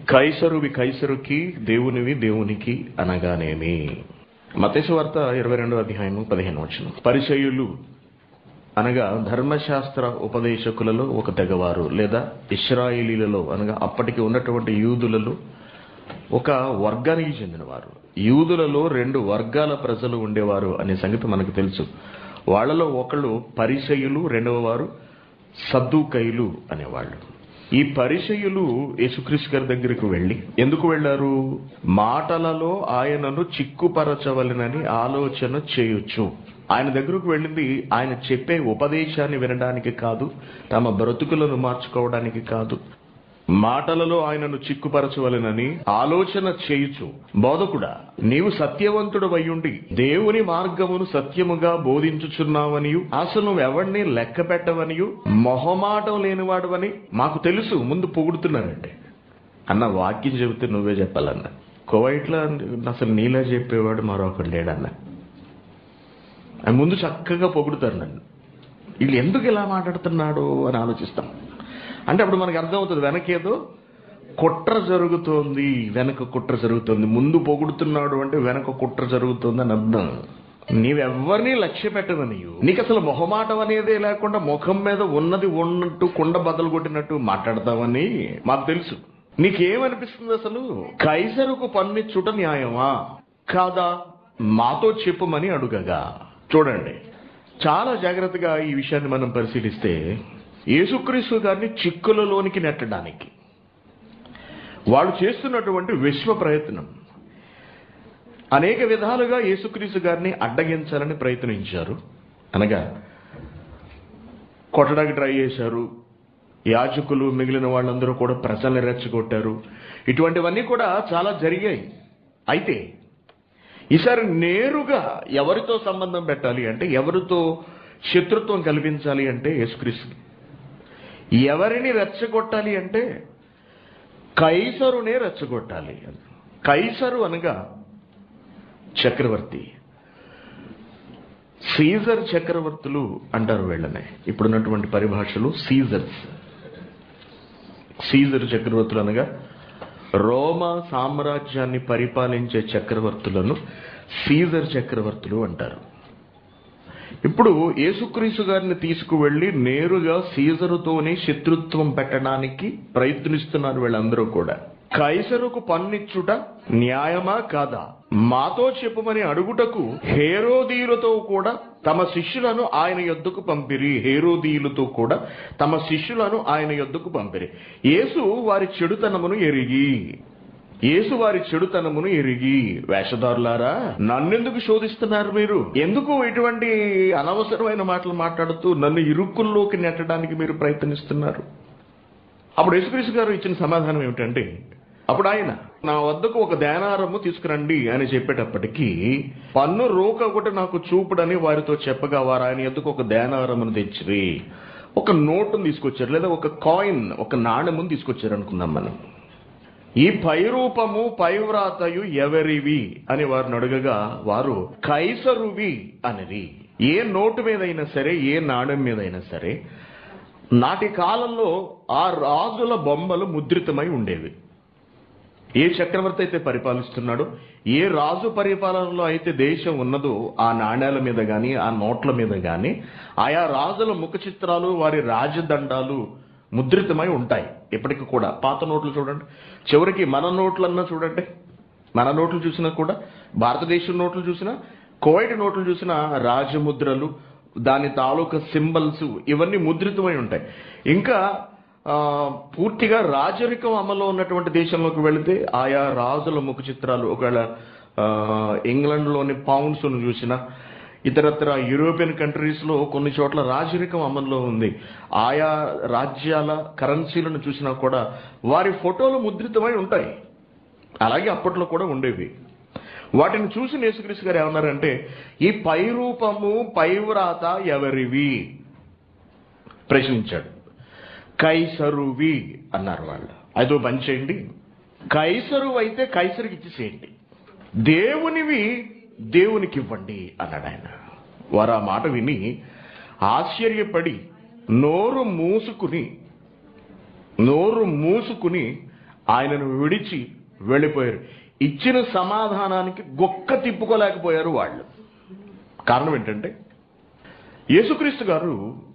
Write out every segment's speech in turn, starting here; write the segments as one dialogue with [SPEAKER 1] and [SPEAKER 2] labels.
[SPEAKER 1] కైసరువి కైసరుకి దేవునివి దేవునికి అనగానేమి మతేసు వార్త ఇరవై రెండో అధ్యాయము పదిహేను వచ్చిన పరిచయులు అనగా ధర్మశాస్త్ర ఉపదేశకులలో ఒక తెగవారు లేదా ఇస్రాయిలీలలో అనగా అప్పటికి ఉన్నటువంటి యూదులలో ఒక వర్గానికి చెందినవారు యూదులలో రెండు వర్గాల ప్రజలు ఉండేవారు అనే సంగతి మనకు తెలుసు వాళ్ళలో ఒకళ్ళు పరిచయులు రెండవ వారు సద్దుకైలు అనేవాళ్ళు ఈ పరిచయులు యేసుక్రీస్తు గారి దగ్గరికి వెళ్ళి ఎందుకు వెళ్ళారు మాటలలో ఆయనను చిక్కుపరచవలనని ఆలోచన చేయొచ్చు ఆయన దగ్గరకు వెళ్ళింది ఆయన చెప్పే ఉపదేశాన్ని వినడానికి కాదు తమ బ్రతుకులను మార్చుకోవడానికి కాదు మాటలలో ఆయనను చిక్కుపరచవలనని ఆలోచన చేయుచు బోధకుడా నీవు సత్యవంతుడు అయ్యుండి దేవుని మార్గమును సత్యముగా బోధించుచున్నావనియు అసలు నువ్వు ఎవరిని లెక్క పెట్టవనియు మొహమాటం లేనివాడవని మాకు తెలుసు ముందు పొగుడుతున్నారండి అన్న వాక్యం చెబితే నువ్వే చెప్పాలన్న కువైట్లో అసలు నీలా చెప్పేవాడు మరొకడు లేడన్న ఆయన ముందు చక్కగా పొగుడుతారు నన్ను వీళ్ళు ఎందుకు ఇలా మాట్లాడుతున్నాడు అని ఆలోచిస్తాం అంటే అప్పుడు మనకు అర్థమవుతుంది వెనకేదో కుట్ర జరుగుతోంది వెనక కుట్ర జరుగుతోంది ముందు పొగుడుతున్నాడు అంటే వెనక కుట్ర జరుగుతోంది అని అర్థం నీవెవ్వరినీ లక్ష్య పెట్టవని నీకు అసలు మొహమాటం అనేదే లేకుండా ముఖం మీద ఉన్నది ఉన్నట్టు కుండ బద్దలు కొట్టినట్టు మాట్లాడతావని మాకు తెలుసు నీకేమనిపిస్తుంది అసలు కైసరుకు పన్నిచ్చుట న్యాయమా కాదా మాతో చెప్పుమని అడుగగా చూడండి చాలా జాగ్రత్తగా ఈ విషయాన్ని మనం పరిశీలిస్తే యేసుక్రీస్తు గారిని చిక్కులలోనికి నెట్టడానికి వాళ్ళు చేస్తున్నటువంటి విశ్వ ప్రయత్నం అనేక విధాలుగా యేసుక్రీస్తు గారిని అడ్డగించాలని ప్రయత్నించారు అనగా కొట్టడానికి ట్రై చేశారు యాజకులు మిగిలిన వాళ్ళందరూ కూడా ప్రజల్ని రెచ్చగొట్టారు ఇటువంటివన్నీ కూడా చాలా జరిగాయి అయితే ఈసారి నేరుగా ఎవరితో సంబంధం పెట్టాలి అంటే ఎవరితో శత్రుత్వం కల్పించాలి అంటే యేసుక్రీస్తు ఎవరిని రెచ్చగొట్టాలి అంటే కైసరునే రెచ్చగొట్టాలి కైసరు అనగా చక్రవర్తి సీజర్ చక్రవర్తులు అంటారు వీళ్ళనే ఇప్పుడున్నటువంటి పరిభాషలు సీజర్స్ సీజర్ చక్రవర్తులు అనగా రోమా సామ్రాజ్యాన్ని పరిపాలించే చక్రవర్తులను సీజర్ చక్రవర్తులు అంటారు ఇప్పుడు యేసుక్రీస్తు గారిని తీసుకువెళ్లి నేరుగా సీజరుతోనే శత్రుత్వం పెట్టడానికి ప్రయత్నిస్తున్నారు వీళ్ళందరూ కూడా కైసరుకు పన్నిచ్చుట న్యాయమా కాదా మాతో చెప్పుమని అడుగుటకు హేరోదీయులతో కూడా తమ శిష్యులను ఆయన యొద్దకు పంపిరి హేరోదీయులతో కూడా తమ శిష్యులను ఆయన యొద్దకు పంపిరి యేసు వారి చెడుతనమును ఎరిగి యేసు వారి చెడుతనమును ఎరిగి వేషధారులారా నన్నెందుకు శోధిస్తున్నారు మీరు ఎందుకు ఇటువంటి అనవసరమైన మాటలు మాట్లాడుతూ నన్ను ఇరుక్కుల్లోకి నెట్టడానికి మీరు ప్రయత్నిస్తున్నారు అప్పుడు యేసుక్రీస్తు గారు ఇచ్చిన సమాధానం ఏమిటంటే అప్పుడు ఆయన నా వద్దకు ఒక ధ్యానారము తీసుకురండి అని చెప్పేటప్పటికీ పన్ను రోక ఒకటి నాకు చూపుడని వారితో చెప్పగా వారు ఆయన ఎద్దుకు ఒక ధ్యానారమును తెచ్చిరి ఒక నోటును తీసుకొచ్చారు లేదా ఒక కాయిన్ ఒక నాణెమును తీసుకొచ్చారు అనుకుందాం మనం ఈ పైరూపము పైవ్రాతయు ఎవరివి అని వారిని అడగగా వారు కైసరువి అనిరి ఏ నోటు మీదైనా సరే ఏ నాణెం మీదైనా సరే నాటి కాలంలో ఆ రాజుల బొమ్మలు ముద్రితమై ఉండేవి ఏ చక్రవర్తి అయితే పరిపాలిస్తున్నాడో ఏ రాజు పరిపాలనలో అయితే దేశం ఉన్నదో ఆ నాణ్యాల మీద గాని ఆ నోట్ల మీద గాని ఆయా రాజుల ముఖ చిత్రాలు వారి రాజదండాలు ముద్రితమై ఉంటాయి ఇప్పటికి కూడా పాత నోట్లు చూడండి చివరికి మన నోట్లన్నా చూడండి మన నోట్లు చూసినా కూడా భారతదేశం నోట్లు చూసినా కోవైట్ నోట్లు చూసినా రాజముద్రలు దాని తాలూకా సింబల్స్ ఇవన్నీ ముద్రితమై ఉంటాయి ఇంకా ఆ, పూర్తిగా రాజరికం అమల్లో ఉన్నటువంటి దేశంలోకి వెళితే ఆయా రాజుల ముఖ చిత్రాలు ఒకవేళ ఆ, ఇంగ్లాండ్లోని పౌండ్స్ చూసినా ఇతరత్ర యూరోపియన్ కంట్రీస్ లో కొన్ని చోట్ల రాజరికం అమల్లో ఉంది ఆయా రాజ్యాల కరెన్సీలను చూసినా కూడా వారి ఫోటోలు ముద్రితమై ఉంటాయి అలాగే అప్పట్లో కూడా ఉండేవి వాటిని చూసి యేసుక్రీస్తు గారు ఏమన్నారంటే ఈ పై రూపము పైవ్రాత ఎవరివి ప్రశ్నించాడు కైసరువి అన్నారు వాళ్ళు అదో పని చేయండి కైసరు అయితే కైసరికి ఇచ్చేసేయండి దేవునివి దేవునికి ఇవ్వండి అన్నాడు ఆయన వారు ఆ మాట విని ఆశ్చర్యపడి నోరు మూసుకుని నోరు మూసుకుని ఆయనను విడిచి వెళ్ళిపోయారు ఇచ్చిన సమాధానానికి గొక్క తిప్పుకోలేకపోయారు వాళ్ళు కారణం ఏంటంటే యేసుక్రీస్తు గారు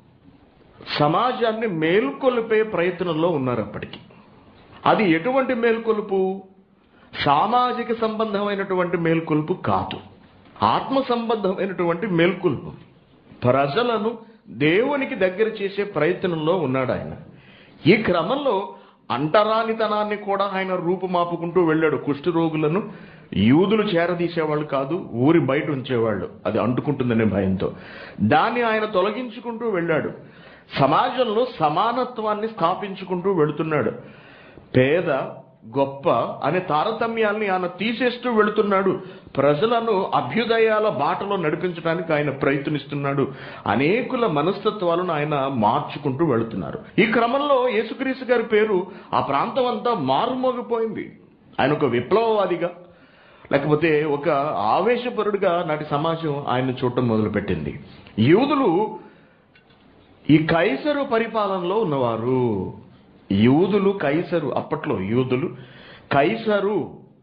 [SPEAKER 1] సమాజాన్ని మేల్కొల్పే ప్రయత్నంలో ఉన్నారు అప్పటికి అది ఎటువంటి మేల్కొలుపు సామాజిక సంబంధమైనటువంటి మేల్కొలుపు కాదు ఆత్మ సంబంధమైనటువంటి మేల్కొలుపు ప్రజలను దేవునికి దగ్గర చేసే ప్రయత్నంలో ఉన్నాడు ఆయన ఈ క్రమంలో అంటరానితనాన్ని కూడా ఆయన రూపుమాపుకుంటూ వెళ్ళాడు కుష్ఠ రోగులను యూదులు చేరదీసేవాళ్ళు కాదు ఊరి బయట ఉంచేవాళ్ళు అది అంటుకుంటుందనే భయంతో దాన్ని ఆయన తొలగించుకుంటూ వెళ్ళాడు సమాజంలో సమానత్వాన్ని స్థాపించుకుంటూ వెళుతున్నాడు పేద గొప్ప అనే తారతమ్యాల్ని ఆయన తీసేస్తూ వెళుతున్నాడు ప్రజలను అభ్యుదయాల బాటలో నడిపించడానికి ఆయన ప్రయత్నిస్తున్నాడు అనేకుల మనస్తత్వాలను ఆయన మార్చుకుంటూ వెళుతున్నారు ఈ క్రమంలో యేసుక్రీస్తు గారి పేరు ఆ ప్రాంతం అంతా మారుమోగిపోయింది ఆయన ఒక విప్లవవాదిగా లేకపోతే ఒక ఆవేశపరుడిగా నాటి సమాజం ఆయన చూడటం మొదలుపెట్టింది యూదులు ఈ కైసరు పరిపాలనలో ఉన్నవారు యూదులు కైసరు అప్పట్లో యూదులు కైసరు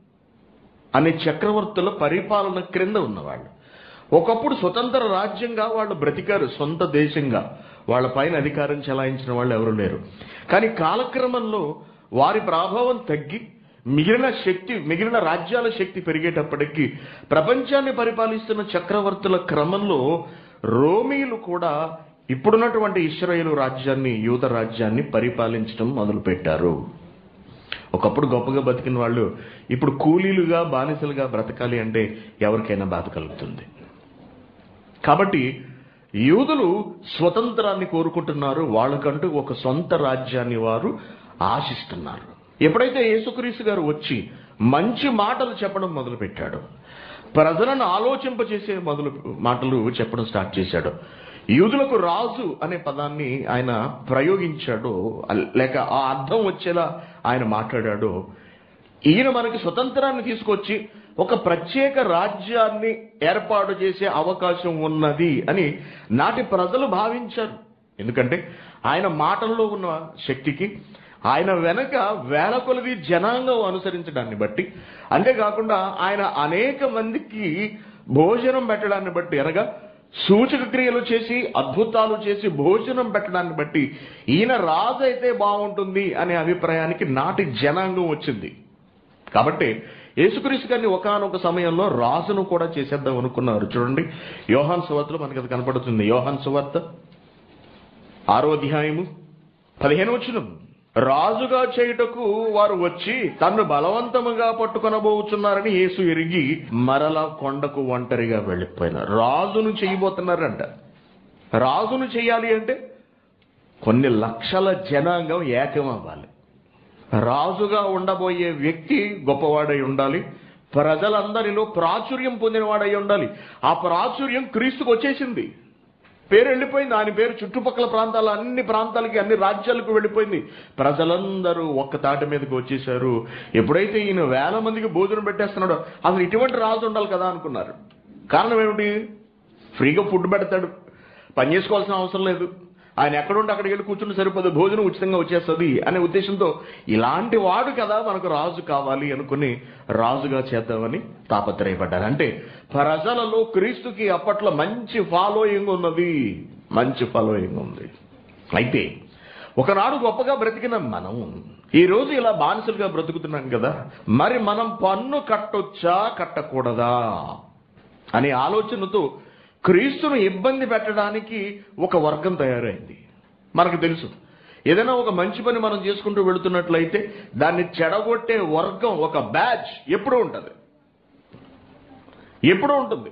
[SPEAKER 1] అనే చక్రవర్తుల పరిపాలన క్రింద ఉన్నవాళ్ళు ఒకప్పుడు స్వతంత్ర రాజ్యంగా వాళ్ళు బ్రతికారు సొంత దేశంగా వాళ్ళ పైన అధికారం చెలాయించిన వాళ్ళు ఎవరు లేరు కానీ కాలక్రమంలో వారి ప్రభావం తగ్గి మిగిలిన శక్తి మిగిలిన రాజ్యాల శక్తి పెరిగేటప్పటికీ ప్రపంచాన్ని పరిపాలిస్తున్న చక్రవర్తుల క్రమంలో రోమీలు కూడా ఇప్పుడున్నటువంటి ఇస్రాయేలు రాజ్యాన్ని యూద రాజ్యాన్ని పరిపాలించడం మొదలుపెట్టారు ఒకప్పుడు గొప్పగా బతికిన వాళ్ళు ఇప్పుడు కూలీలుగా బానిసలుగా బ్రతకాలి అంటే ఎవరికైనా బాధ కలుగుతుంది కాబట్టి యూదులు స్వతంత్రాన్ని కోరుకుంటున్నారు వాళ్ళకంటూ ఒక సొంత రాజ్యాన్ని వారు ఆశిస్తున్నారు ఎప్పుడైతే యేసుక్రీస్తు గారు వచ్చి మంచి మాటలు చెప్పడం మొదలుపెట్టాడు ప్రజలను ఆలోచింపచేసే మొదలు మాటలు చెప్పడం స్టార్ట్ చేశాడు యూదులకు రాజు అనే పదాన్ని ఆయన ప్రయోగించాడో లేక ఆ అర్థం వచ్చేలా ఆయన మాట్లాడాడో ఈయన మనకి స్వతంత్రాన్ని తీసుకొచ్చి ఒక ప్రత్యేక రాజ్యాన్ని ఏర్పాటు చేసే అవకాశం ఉన్నది అని నాటి ప్రజలు భావించారు ఎందుకంటే ఆయన మాటల్లో ఉన్న శక్తికి ఆయన వెనక వేల కొలది జనాంగం అనుసరించడాన్ని బట్టి అంతేకాకుండా ఆయన అనేక మందికి భోజనం పెట్టడాన్ని బట్టి అనగా సూచక క్రియలు చేసి అద్భుతాలు చేసి భోజనం పెట్టడాన్ని బట్టి ఈయన రాజు అయితే బాగుంటుంది అనే అభిప్రాయానికి నాటి జనాంగం వచ్చింది కాబట్టి యేసుక్రీస్తు గారిని ఒకనొక సమయంలో రాజును కూడా చేసేద్దాం అనుకున్నారు చూడండి యోహాన్ సువార్తలో మనకి అది కనపడుతుంది యోహాన్ సువార్త ఆరో అధ్యాయము పదిహేను వచ్చిన రాజుగా చేయుటకు వారు వచ్చి తన్ను బలవంతముగా పట్టుకొనబోచున్నారని యేసు ఎరిగి మరల కొండకు ఒంటరిగా వెళ్ళిపోయినారు రాజును చేయబోతున్నారంట రాజును చేయాలి అంటే కొన్ని లక్షల జనాంగం ఏకం అవ్వాలి రాజుగా ఉండబోయే వ్యక్తి గొప్పవాడై ఉండాలి ప్రజలందరిలో ప్రాచుర్యం పొందినవాడై ఉండాలి ఆ ప్రాచుర్యం క్రీస్తుకు వచ్చేసింది పేరు వెళ్ళిపోయింది ఆయన పేరు చుట్టుపక్కల ప్రాంతాల అన్ని ప్రాంతాలకి అన్ని రాజ్యాలకు వెళ్ళిపోయింది ప్రజలందరూ ఒక్క తాటి మీదకి వచ్చేసారు ఎప్పుడైతే ఈయన వేల మందికి భోజనం పెట్టేస్తున్నాడో అసలు ఇటువంటి రాజు ఉండాలి కదా అనుకున్నారు కారణం ఏమిటి ఫ్రీగా ఫుడ్ పెడతాడు పని చేసుకోవాల్సిన అవసరం లేదు ఆయన ఎక్కడుండి అక్కడికి వెళ్ళి కూర్చుని సరిపోదు భోజనం ఉచితంగా వచ్చేస్తుంది అనే ఉద్దేశంతో ఇలాంటి వాడు కదా మనకు రాజు కావాలి అనుకుని రాజుగా చేద్దామని తాపత్రయపడ్డారు అంటే ప్రజలలో క్రీస్తుకి అప్పట్లో మంచి ఫాలోయింగ్ ఉన్నది మంచి ఫాలోయింగ్ ఉంది అయితే ఒకనాడు గొప్పగా బ్రతికిన మనం ఈ రోజు ఇలా బానిసలుగా బ్రతుకుతున్నాం కదా మరి మనం పన్ను కట్టొచ్చా కట్టకూడదా అనే ఆలోచనతో క్రీస్తును ఇబ్బంది పెట్టడానికి ఒక వర్గం తయారైంది మనకు తెలుసు ఏదైనా ఒక మంచి పని మనం చేసుకుంటూ వెళుతున్నట్లయితే దాన్ని చెడగొట్టే వర్గం ఒక బ్యాచ్ ఎప్పుడూ ఉంటుంది ఎప్పుడూ ఉంటుంది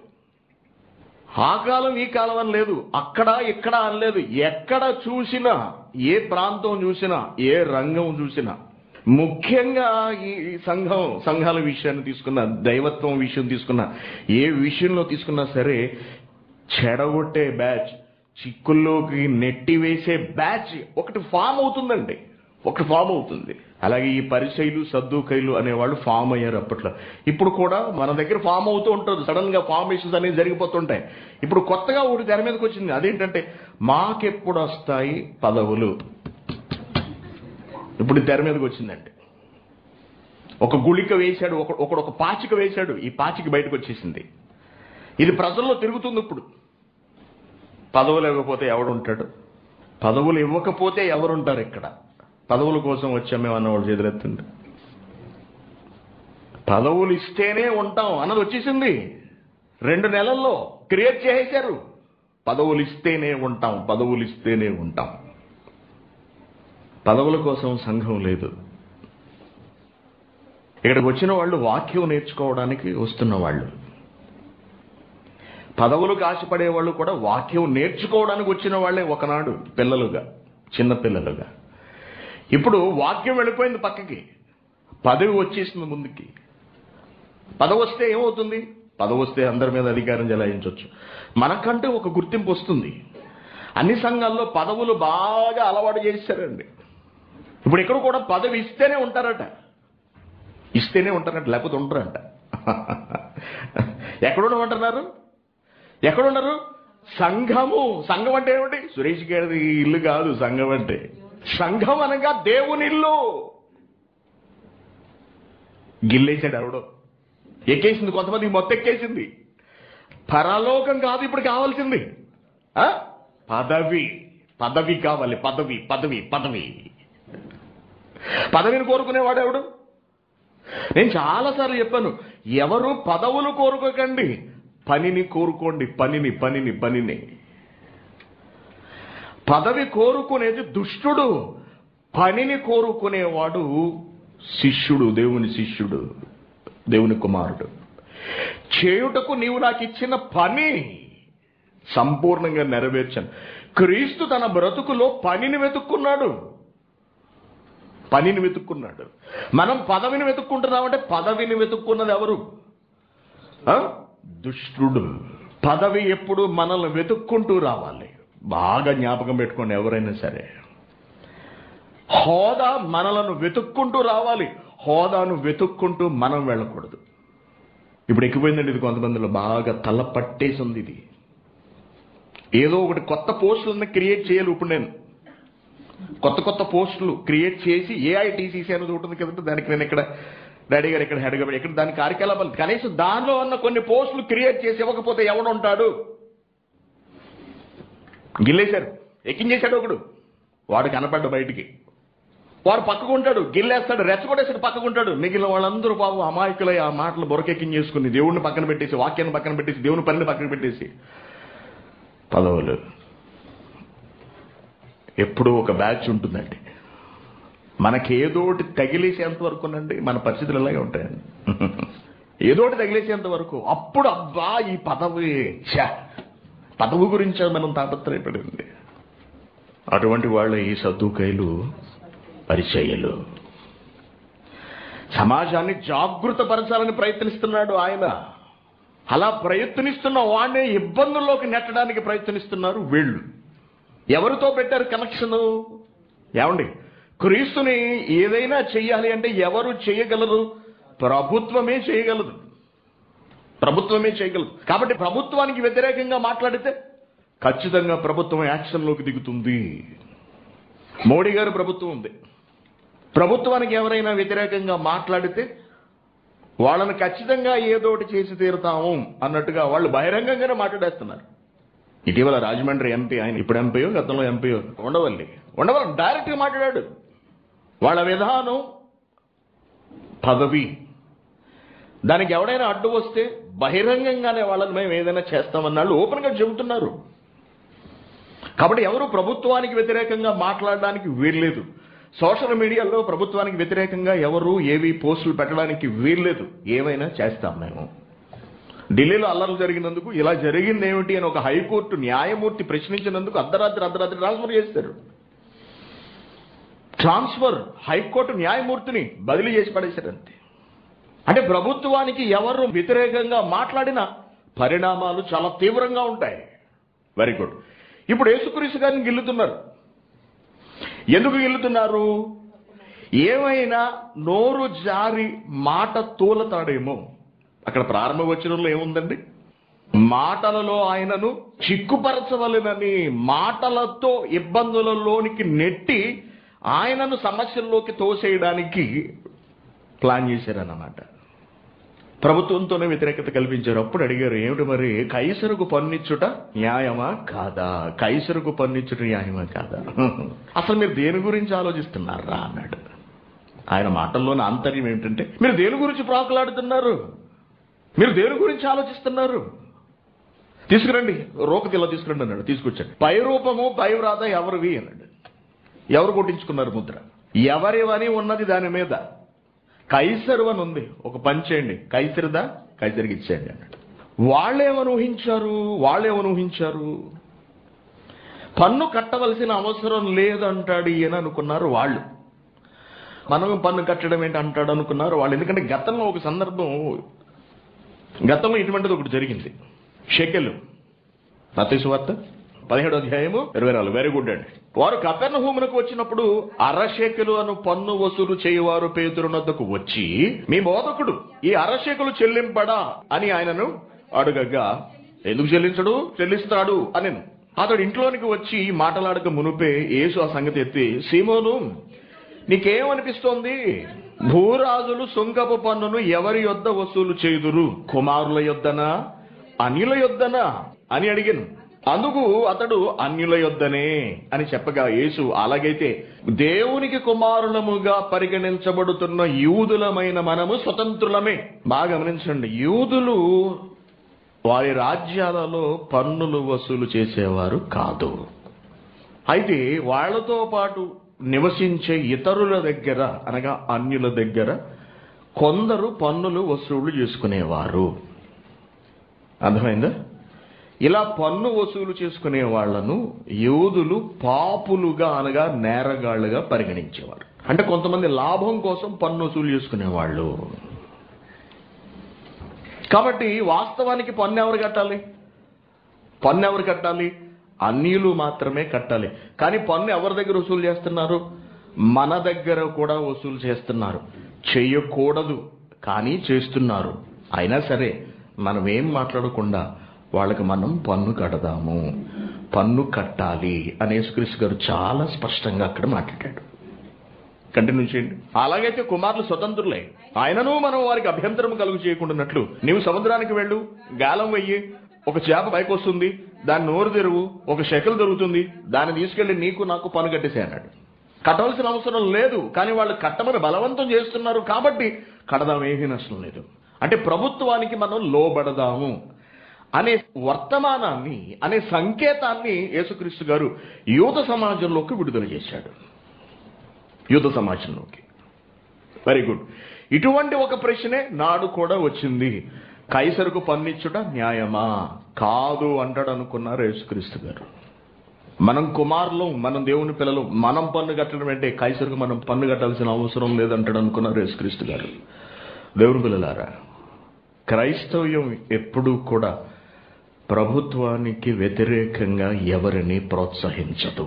[SPEAKER 1] ఆ కాలం ఈ కాలం అని లేదు అక్కడ ఇక్కడ అని లేదు ఎక్కడ చూసినా ఏ ప్రాంతం చూసినా ఏ రంగం చూసినా ముఖ్యంగా ఈ ఈ సంఘం సంఘాల విషయాన్ని తీసుకున్న దైవత్వం విషయం తీసుకున్న ఏ విషయంలో తీసుకున్నా సరే చెడగొట్టే బ్యాచ్ చిక్కుల్లోకి నెట్టివేసే బ్యాచ్ ఒకటి ఫామ్ అవుతుందండి ఒకటి ఫామ్ అవుతుంది అలాగే ఈ పరిశైలు సద్దుకైలు అనేవాళ్ళు ఫామ్ అయ్యారు అప్పట్లో ఇప్పుడు కూడా మన దగ్గర ఫామ్ అవుతూ ఉంటుంది సడన్ గా ఫార్మేషన్స్ అనేవి జరిగిపోతుంటాయి ఇప్పుడు కొత్తగా ఒకటి తెర మీదకి వచ్చింది అదేంటంటే మాకెప్పుడు వస్తాయి పదవులు ఇప్పుడు ఈ తెర మీదకి వచ్చిందండి ఒక గుళిక వేశాడు ఒక ఒకడు ఒక పాచిక వేశాడు ఈ పాచిక బయటకు వచ్చేసింది ఇది ప్రజల్లో తిరుగుతుంది ఇప్పుడు పదవులు ఇవ్వకపోతే ఎవడుంటాడు పదవులు ఇవ్వకపోతే ఎవరుంటారు ఇక్కడ పదవుల కోసం వచ్చాం మేము అన్నవాడు చేతులెత్తండి పదవులు ఇస్తేనే ఉంటాం అన్నది వచ్చేసింది రెండు నెలల్లో క్రియేట్ చేసేశారు పదవులు ఇస్తేనే ఉంటాం పదవులు ఇస్తేనే ఉంటాం పదవుల కోసం సంఘం లేదు ఇక్కడికి వచ్చిన వాళ్ళు వాక్యం నేర్చుకోవడానికి వస్తున్న వాళ్ళు పదవులకు ఆశపడే వాళ్ళు కూడా వాక్యం నేర్చుకోవడానికి వచ్చిన వాళ్ళే ఒకనాడు పిల్లలుగా చిన్న పిల్లలుగా ఇప్పుడు వాక్యం వెళ్ళిపోయింది పక్కకి పదవి వచ్చేసింది ముందుకి పదవి వస్తే ఏమవుతుంది పదవి వస్తే అందరి మీద అధికారం చెలాయించవచ్చు మనకంటూ ఒక గుర్తింపు వస్తుంది అన్ని సంఘాల్లో పదవులు బాగా అలవాటు చేశారండి ఇప్పుడు ఇక్కడ కూడా పదవి ఇస్తేనే ఉంటారట ఇస్తేనే ఉంటారట లేకపోతే ఉంటారంట ఎక్కడుండమంటున్నారు ఎక్కడున్నారు సంఘము సంఘం అంటే ఏమిటి సురేష్ గారిది ఇల్లు కాదు సంఘం అంటే సంఘం అనగా దేవుని ఇల్లు గిల్లేసాడు ఎవడో ఎక్కేసింది కొంతమంది మొత్తం ఎక్కేసింది పరలోకం కాదు ఇప్పుడు కావాల్సింది ఆ? పదవి పదవి కావాలి పదవి పదవి పదవి పదవిని కోరుకునేవాడు ఎవడు నేను చాలాసార్లు చెప్పాను ఎవరు పదవులు కోరుకోకండి పనిని కోరుకోండి పనిని పనిని పనిని పదవి కోరుకునేది దుష్టుడు పనిని కోరుకునేవాడు శిష్యుడు దేవుని శిష్యుడు దేవుని కుమారుడు చేయుటకు నీవు నాకు ఇచ్చిన పని సంపూర్ణంగా నెరవేర్చాను క్రీస్తు తన బ్రతుకులో పనిని వెతుక్కున్నాడు పనిని వెతుక్కున్నాడు మనం పదవిని వెతుక్కుంటున్నామంటే పదవిని వెతుక్కున్నది ఎవరు ఆ? దుష్టుడు పదవి ఎప్పుడు మనల్ని వెతుక్కుంటూ రావాలి బాగా జ్ఞాపకం పెట్టుకోండి ఎవరైనా సరే హోదా మనలను వెతుక్కుంటూ రావాలి హోదాను వెతుక్కుంటూ మనం వెళ్ళకూడదు ఇప్పుడు ఎక్కిపోయిందండి ఇది కొంతమందిలో బాగా తల పట్టేసి ఉంది ఇది ఏదో ఒకటి కొత్త పోస్టులను క్రియేట్ చేయాలి ఇప్పుడు నేను కొత్త కొత్త పోస్టులు క్రియేట్ చేసి ఏఐటీసీసీ అనేది ఉంటుంది కదంటే దానికి నేను ఇక్కడ డాడీ గారు ఇక్కడ హెడ్గా ఇక్కడ దాని కార్యకలాపాలు కనీసం దానిలో ఉన్న కొన్ని పోస్టులు క్రియేట్ చేసి ఇవ్వకపోతే ఎవడు ఉంటాడు గిల్లేశారు ఎక్కించేశాడు ఒకడు వాడు కనపడ్డు బయటికి వాడు పక్కకు ఉంటాడు గిల్లేస్తాడు రెచ్చగొట్టేసాడు పక్కకు ఉంటాడు మిగిలిన వాళ్ళందరూ బాబు అమాయకులై ఆ మాటలు బొరకెక్కించేసుకుని దేవుడిని పక్కన పెట్టేసి వాక్యాన్ని పక్కన పెట్టేసి దేవుని పనిని పక్కన పెట్టేసి పదవులు ఎప్పుడూ ఒక బ్యాచ్ ఉంటుందండి మనకి ఏదోటి తగిలేసేంత వరకునండి మన పరిస్థితులు అలాగే ఉంటాయండి ఏదోటి తగిలేసేంత వరకు అప్పుడు అబ్బా ఈ పదవి ఛ, పదవి గురించి మనం తాపత్రయపడింది అటువంటి వాళ్ళ ఈ సద్దుకైలు పరిచయలు సమాజాన్ని జాగృతపరచాలని ప్రయత్నిస్తున్నాడు ఆయన అలా ప్రయత్నిస్తున్న వాడిని ఇబ్బందుల్లోకి నెట్టడానికి ప్రయత్నిస్తున్నారు వీళ్ళు ఎవరితో పెట్టారు కనెక్షన్ ఏమండి క్రీస్తుని ఏదైనా చెయ్యాలి అంటే ఎవరు చేయగలరు ప్రభుత్వమే చేయగలదు ప్రభుత్వమే చేయగలదు కాబట్టి ప్రభుత్వానికి వ్యతిరేకంగా మాట్లాడితే ఖచ్చితంగా ప్రభుత్వం యాక్షన్లోకి దిగుతుంది మోడీ గారు ప్రభుత్వం ఉంది ప్రభుత్వానికి ఎవరైనా వ్యతిరేకంగా మాట్లాడితే వాళ్ళని ఖచ్చితంగా ఏదో ఒకటి చేసి తీరుతాము అన్నట్టుగా వాళ్ళు బహిరంగంగానే మాట్లాడేస్తున్నారు ఇటీవల రాజమండ్రి ఎంపీ ఆయన ఇప్పుడు ఎంపీయో గతంలో ఎంపీయో ఉండవల్లి ఉండవల్లి డైరెక్ట్గా మాట్లాడాడు వాళ్ళ విధానం పదవి దానికి ఎవడైనా అడ్డు వస్తే బహిరంగంగానే వాళ్ళని మేము ఏదైనా చేస్తామన్నాళ్ళు ఓపెన్గా చెబుతున్నారు కాబట్టి ఎవరు ప్రభుత్వానికి వ్యతిరేకంగా మాట్లాడడానికి వీల్లేదు సోషల్ మీడియాలో ప్రభుత్వానికి వ్యతిరేకంగా ఎవరు ఏవి పోస్టులు పెట్టడానికి వీల్లేదు ఏమైనా చేస్తాం మేము ఢిల్లీలో అల్లర్లు జరిగినందుకు ఇలా జరిగింది ఏమిటి అని ఒక హైకోర్టు న్యాయమూర్తి ప్రశ్నించినందుకు అర్ధరాత్రి అర్ధరాత్రి ట్రాన్స్ఫర్ చేస్తారు ట్రాన్స్ఫర్ హైకోర్టు న్యాయమూర్తిని బదిలీ చేసి పడేశారు అంతే అంటే ప్రభుత్వానికి ఎవరు వ్యతిరేకంగా మాట్లాడినా పరిణామాలు చాలా తీవ్రంగా ఉంటాయి వెరీ గుడ్ ఇప్పుడు యేసుక్రీస్తు గారిని గిల్లుతున్నారు ఎందుకు గిల్లుతున్నారు ఏమైనా నోరు జారి మాట తూలతాడేమో అక్కడ ప్రారంభ వచనంలో ఏముందండి మాటలలో ఆయనను చిక్కుపరచవలెనని మాటలతో ఇబ్బందులలోనికి నెట్టి ఆయనను సమస్యల్లోకి తోసేయడానికి ప్లాన్ చేశారన్నమాట ప్రభుత్వంతోనే వ్యతిరేకత కల్పించారు అప్పుడు అడిగారు ఏమిటి మరి కైసరుకు పన్నిచ్చుట న్యాయమా కాదా కైసరుకు పన్నిచ్చుట న్యాయమా కాదా అసలు మీరు దేని గురించి ఆలోచిస్తున్నారా అన్నాడు ఆయన మాటల్లోని ఆంతర్యం ఏమిటంటే మీరు దేని గురించి ప్రాకులాడుతున్నారు మీరు దేని గురించి ఆలోచిస్తున్నారు తీసుకురండి రోక తిల్ల తీసుకురండి అన్నాడు తీసుకొచ్చాడు పై రూపము పై వ్రాత ఎవరివి అన్నాడు ఎవరు కొట్టించుకున్నారు ముద్ర ఎవరివని ఉన్నది దాని మీద కైసరు అని ఉంది ఒక పని చేయండి కైసరిదా కైసరికి ఇచ్చేయండి అన్నాడు వాళ్ళేమని ఊహించారు వాళ్ళేమని ఊహించారు పన్ను కట్టవలసిన అవసరం లేదంటాడు ఈయన అనుకున్నారు వాళ్ళు మనం పన్ను కట్టడం ఏంటి అంటాడు అనుకున్నారు వాళ్ళు ఎందుకంటే గతంలో ఒక సందర్భం గతంలో ఇటువంటిది ఒకటి జరిగింది షెకెల్ మత్తయి వార్త పదిహేడు అధ్యాయము ఇరవై నాలుగు వెరీ గుడ్ అండి వారు కపెర్ణ హోమునకు వచ్చినప్పుడు అరశేకులు అను పన్ను వసూలు చేయవారు పేతురునద్దకు వచ్చి మీ బోధకుడు ఈ అరశేకులు చెల్లింపడా అని ఆయనను అడుగగా ఎందుకు చెల్లించడు చెల్లిస్తాడు అని అతడు ఇంట్లోనికి వచ్చి మాటలాడక మునుపే యేసు ఆ సంగతి ఎత్తి సీమోను నీకేమనిపిస్తోంది భూరాజులు సుంకపు పన్నును ఎవరి యొద్ద వసూలు చేయుదురు కుమారుల యొద్దనా అన్యుల యొద్దనా అని అడిగాను అందుకు అతడు అన్యుల యొద్దనే అని చెప్పగా యేసు అలాగైతే దేవునికి కుమారులముగా పరిగణించబడుతున్న యూదులమైన మనము స్వతంత్రులమే బాగా గమనించండి యూదులు వారి రాజ్యాలలో పన్నులు వసూలు చేసేవారు కాదు అయితే వాళ్ళతో పాటు నివసించే ఇతరుల దగ్గర అనగా అన్యుల దగ్గర కొందరు పన్నులు వసూలు చేసుకునేవారు అర్థమైందా ఇలా పన్ను వసూలు చేసుకునే వాళ్లను యూదులు పాపులుగా అనగా నేరగాళ్లుగా పరిగణించేవారు అంటే కొంతమంది లాభం కోసం పన్ను వసూలు చేసుకునేవాళ్ళు కాబట్టి వాస్తవానికి పన్ను ఎవరు కట్టాలి పన్ను ఎవరు కట్టాలి అన్యులు మాత్రమే కట్టాలి కానీ పన్ను ఎవరి దగ్గర వసూలు చేస్తున్నారు మన దగ్గర కూడా వసూలు చేస్తున్నారు చెయ్యకూడదు కానీ చేస్తున్నారు అయినా సరే మనం ఏం మాట్లాడకుండా వాళ్ళకి మనం పన్ను కడదాము పన్ను కట్టాలి అని యేసుక్రీస్తు గారు చాలా స్పష్టంగా అక్కడ మాట్లాడాడు కంటిన్యూ చేయండి అలాగైతే కుమారులు స్వతంత్రులే ఆయనను మనం వారికి అభ్యంతరం కలుగు చేయకుండాన్నట్లు నీవు సముద్రానికి వెళ్ళు గాలం వెయ్యి ఒక చేప పైకి వస్తుంది దాని నోరు తెరువు ఒక శకలు దొరుకుతుంది దాన్ని తీసుకెళ్లి నీకు నాకు పన్ను కట్టేసే అన్నాడు కట్టవలసిన అవసరం లేదు కానీ వాళ్ళు కట్టమని బలవంతం చేస్తున్నారు కాబట్టి కడదాం ఏమీ నష్టం లేదు అంటే ప్రభుత్వానికి మనం లోబడదాము అనే వర్తమానాన్ని అనే సంకేతాన్ని యేసుక్రీస్తు గారు యూత సమాజంలోకి విడుదల చేశాడు యూత సమాజంలోకి వెరీ గుడ్ ఇటువంటి ఒక ప్రశ్నే నాడు కూడా వచ్చింది కైసరుకు పన్నిచ్చుట న్యాయమా కాదు అంటాడు అనుకున్నారు యేసుక్రీస్తు గారు మనం కుమారులు మనం దేవుని పిల్లలు మనం పన్ను కట్టడం అంటే కైసరుకు మనం పన్ను కట్టాల్సిన అవసరం లేదంటాడు అనుకున్నారు యేసుక్రీస్తు గారు దేవుని పిల్లలారా క్రైస్తవ్యం ఎప్పుడూ కూడా ప్రభుత్వానికి వ్యతిరేకంగా ఎవరిని ప్రోత్సహించదు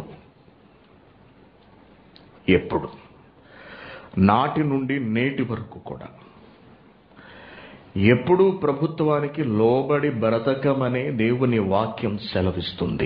[SPEAKER 1] ఎప్పుడు నాటి నుండి నేటి వరకు కూడా ఎప్పుడూ ప్రభుత్వానికి లోబడి బ్రతకమనే దేవుని వాక్యం సెలవిస్తుంది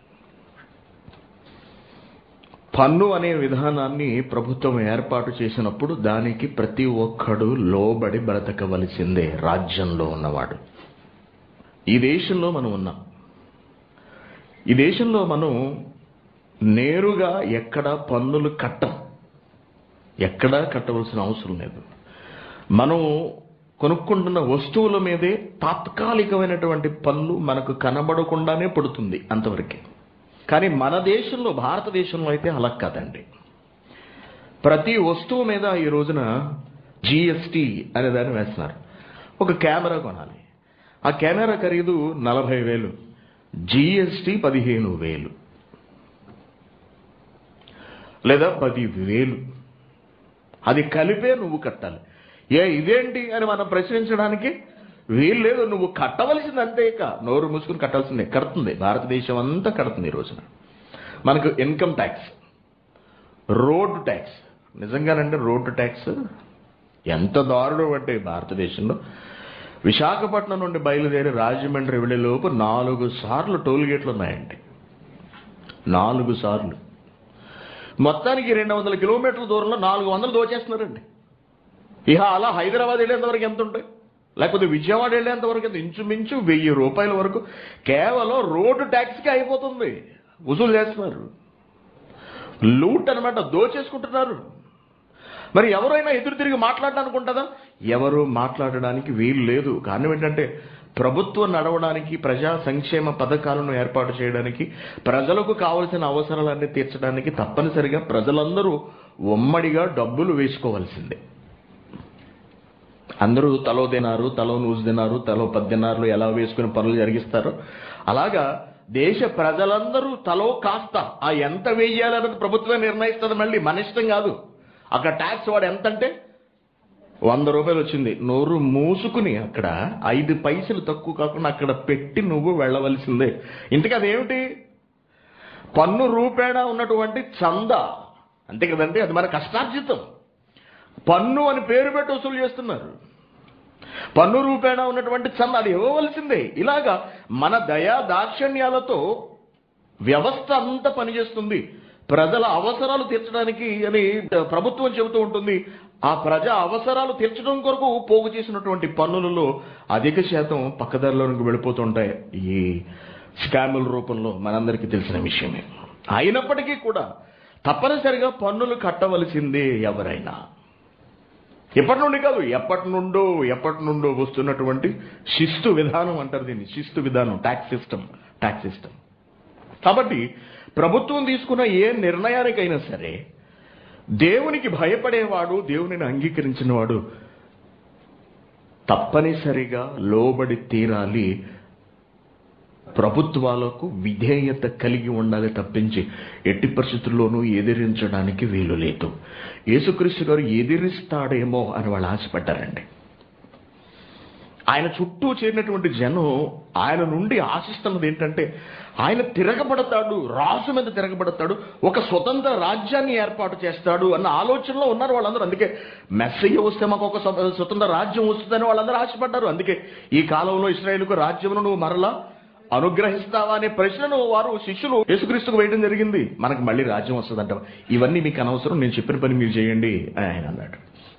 [SPEAKER 1] పన్ను అనే విధానాన్ని ప్రభుత్వం ఏర్పాటు చేసినప్పుడు దానికి ప్రతి ఒక్కడు లోబడి బ్రతకవలసిందే రాజ్యంలో ఉన్నవాడు ఈ దేశంలో మనం ఉన్నాం ఈ దేశంలో మనం నేరుగా ఎక్కడ పన్నులు కట్టం ఎక్కడా కట్టవలసిన అవసరం లేదు మనం కొనుక్కుంటున్న వస్తువుల మీదే తాత్కాలికమైనటువంటి పన్ను మనకు కనబడకుండానే పడుతుంది అంతవరకే కానీ మన దేశంలో భారతదేశంలో అయితే అలా కాదండి ప్రతి వస్తువు మీద ఈ రోజున జిఎస్టి అనే దాన్ని వేస్తున్నారు ఒక కెమెరా కొనాలి ఆ కెమెరా ఖరీదు నలభై వేలు జిఎస్టి పదిహేను వేలు లేదా పది వేలు అది కలిపే నువ్వు కట్టాలి ఏ ఇదేంటి అని మనం ప్రశ్నించడానికి వీలు లేదు నువ్వు కట్టవలసింది అంతే ఇక నోరు మూసుకుని కట్టాల్సిందే కడుతుంది భారతదేశం అంతా కడుతుంది ఈ రోజున మనకు ఇన్కమ్ ట్యాక్స్ రోడ్డు ట్యాక్స్ నిజంగానంటే రోడ్డు ట్యాక్స్ ఎంత దారుణం అంటే భారతదేశంలో విశాఖపట్నం నుండి బయలుదేరి రాజమండ్రి వెళ్ళే లోపు నాలుగు సార్లు టోల్ గేట్లు ఉన్నాయండి నాలుగు సార్లు మొత్తానికి రెండు వందల కిలోమీటర్ల దూరంలో నాలుగు వందలు దోచేస్తున్నారండి ఇక అలా హైదరాబాద్ వెళ్ళేంత వరకు ఎంత ఉంటాయి లేకపోతే విజయవాడ వెళ్ళేంత వరకు ఎంత ఇంచుమించు వెయ్యి రూపాయల వరకు కేవలం రోడ్డు ట్యాక్స్కి అయిపోతుంది వసూలు చేస్తున్నారు లూట్ అనమాట దోచేసుకుంటున్నారు మరి ఎవరైనా ఎదురు తిరిగి మాట్లాడడానికి ఉంటుందా ఎవరు మాట్లాడడానికి వీలు లేదు కారణం ఏంటంటే ప్రభుత్వం నడవడానికి ప్రజా సంక్షేమ పథకాలను ఏర్పాటు చేయడానికి ప్రజలకు కావలసిన అవసరాలన్నీ తీర్చడానికి తప్పనిసరిగా ప్రజలందరూ ఉమ్మడిగా డబ్బులు వేసుకోవాల్సిందే అందరూ తలో తినారు తలో నూజు తినారు తలో పద్దెనారులు ఎలా వేసుకుని పనులు జరిగిస్తారు అలాగా దేశ ప్రజలందరూ తలో కాస్త ఆ ఎంత వేయాలన్నది ప్రభుత్వం నిర్ణయిస్తుంది మళ్ళీ మన ఇష్టం కాదు అక్కడ ట్యాక్స్ వాడు ఎంత అంటే వంద రూపాయలు వచ్చింది నోరు మూసుకుని అక్కడ ఐదు పైసలు తక్కువ కాకుండా అక్కడ పెట్టి నువ్వు వెళ్ళవలసిందే ఇంతకీ అదేమిటి పన్ను రూపేణా ఉన్నటువంటి చందా అంతే కదండి అది మన కష్టార్జితం పన్ను అని పేరు పెట్టి వసూలు చేస్తున్నారు పన్ను రూపేణా ఉన్నటువంటి చంద అది ఇవ్వవలసిందే ఇలాగా మన దయా దాక్షణ్యాలతో వ్యవస్థ అంతా పనిచేస్తుంది ప్రజల అవసరాలు తీర్చడానికి అని ప్రభుత్వం చెబుతూ ఉంటుంది ఆ ప్రజా అవసరాలు తీర్చడం కొరకు పోగు చేసినటువంటి పన్నులలో అధిక శాతం పక్కదారిలోనికి వెళ్ళిపోతుంటాయి ఈ స్కాముల రూపంలో మనందరికీ తెలిసిన విషయమే అయినప్పటికీ కూడా తప్పనిసరిగా పన్నులు కట్టవలసిందే ఎవరైనా ఎప్పటి నుండి కాదు ఎప్పటి నుండో ఎప్పటి నుండో వస్తున్నటువంటి శిస్తు విధానం అంటారు దీన్ని శిస్తు విధానం ట్యాక్స్ సిస్టమ్ ట్యాక్స్ సిస్టమ్ కాబట్టి ప్రభుత్వం తీసుకున్న ఏ నిర్ణయానికైనా సరే దేవునికి భయపడేవాడు దేవునిని అంగీకరించిన వాడు తప్పనిసరిగా లోబడి తీరాలి ప్రభుత్వాలకు విధేయత కలిగి ఉండాలి తప్పించి ఎట్టి పరిస్థితుల్లోనూ ఎదిరించడానికి వీలు లేదు యేసుక్రీస్తు గారు ఎదిరిస్తాడేమో అని వాళ్ళు ఆశపడ్డారండి ఆయన చుట్టూ చేరినటువంటి జనం ఆయన నుండి ఆశిస్తున్నది ఏంటంటే ఆయన తిరగబడతాడు రాజు మీద తిరగబడతాడు ఒక స్వతంత్ర రాజ్యాన్ని ఏర్పాటు చేస్తాడు అన్న ఆలోచనలో ఉన్నారు వాళ్ళందరూ అందుకే మెస్సయ్య వస్తే మాకు ఒక స్వ- స్వతంత్ర రాజ్యం వస్తుందని వాళ్ళందరూ ఆశపడ్డారు అందుకే ఈ కాలంలో ఇస్రాయేల్కు రాజ్యమును నువ్వు మరలా అనుగ్రహిస్తావా అనే ప్రశ్నను వారు శిష్యులు యేసుక్రీస్తుకు వేయడం జరిగింది మనకు మళ్ళీ రాజ్యం వస్తుందంట ఇవన్నీ మీకు అనవసరం నేను చెప్పిన పని మీరు చేయండి అని ఆయన అన్నాడు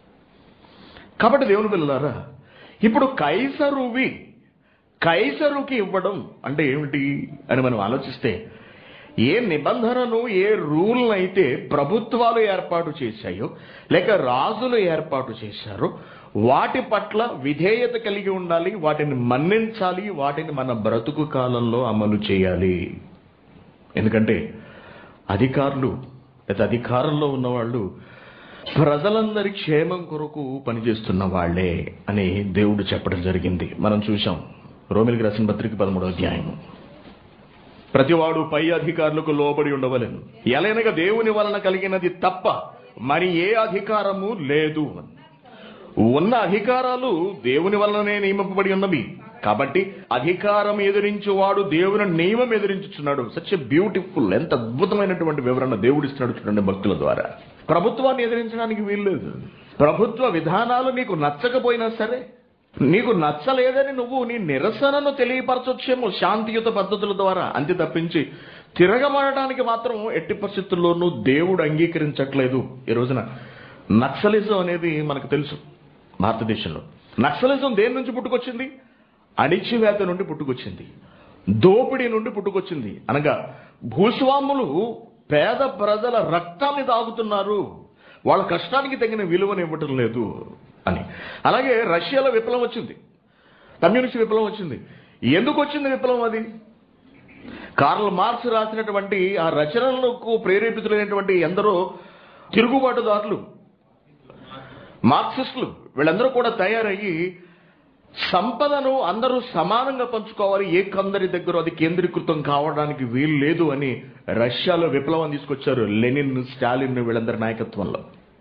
[SPEAKER 1] కాబట్టి దేవుని పిల్లలారా ఇప్పుడు కైసరువి కైసరుకి ఇవ్వడం అంటే ఏమిటి అని మనం ఆలోచిస్తే ఏ నిబంధనను ఏ రూల్ అయితే ప్రభుత్వాలు ఏర్పాటు చేశాయో లేక రాజులు ఏర్పాటు చేశారో వాటి పట్ల విధేయత కలిగి ఉండాలి వాటిని మన్నించాలి వాటిని మన బ్రతుకు కాలంలో అమలు చేయాలి ఎందుకంటే అధికారులు లేదా అధికారంలో ఉన్నవాళ్ళు ప్రజలందరి క్షేమం కొరకు పనిచేస్తున్న వాళ్ళే అని దేవుడు చెప్పడం జరిగింది మనం చూసాం రోమిలికి రాసిన పత్రిక పదమూడవ అధ్యాయం ప్రతివాడు పై అధికారులకు లోబడి ఉండవలెను ఎలైనగా దేవుని వలన కలిగినది తప్ప మరి ఏ అధికారము లేదు ఉన్న అధికారాలు దేవుని వలననే నియమింపబడి ఉన్నవి కాబట్టి అధికారం ఎదిరించువాడు దేవుని నియమం ఎదిరించుచున్నాడు సచ్ బ్యూటిఫుల్ ఎంత అద్భుతమైనటువంటి వివరణ దేవుడు ఇస్తున్నాడు చూడండి భక్తుల ద్వారా ప్రభుత్వాన్ని ఎదిరించడానికి వీల్లేదు ప్రభుత్వ విధానాలు నీకు నచ్చకపోయినా సరే నీకు నచ్చలేదని నువ్వు నీ నిరసనను తెలియపరచొచ్చేమో శాంతియుత పద్ధతుల ద్వారా అంతే తప్పించి తిరగబడడానికి మాత్రం ఎట్టి పరిస్థితుల్లోనూ దేవుడు అంగీకరించట్లేదు ఈ రోజున నక్సలిజం అనేది మనకు తెలుసు భారతదేశంలో నక్సలిజం దేని నుంచి పుట్టుకొచ్చింది అణిచివేత నుండి పుట్టుకొచ్చింది దోపిడీ నుండి పుట్టుకొచ్చింది అనగా భూస్వాములు పేద ప్రజల రక్తాన్ని తాగుతున్నారు వాళ్ళ కష్టానికి తగిన విలువను ఇవ్వటం లేదు అని అలాగే రష్యాలో విప్లవం వచ్చింది కమ్యూనిస్ట్ విప్లవం వచ్చింది ఎందుకు వచ్చింది విప్లవం అది కార్ల్ మార్క్స్ రాసినటువంటి ఆ రచనలకు ప్రేరేపితులైనటువంటి ఎందరో తిరుగుబాటుదారులు మార్క్సిస్టులు వీళ్ళందరూ కూడా తయారయ్యి సంపదను అందరూ సమానంగా పంచుకోవాలి ఏ కొందరి దగ్గర అది కేంద్రీకృతం కావడానికి వీలు లేదు అని రష్యాలో విప్లవం తీసుకొచ్చారు లెనిన్ స్టాలిన్ వీళ్ళందరి నాయకత్వంలో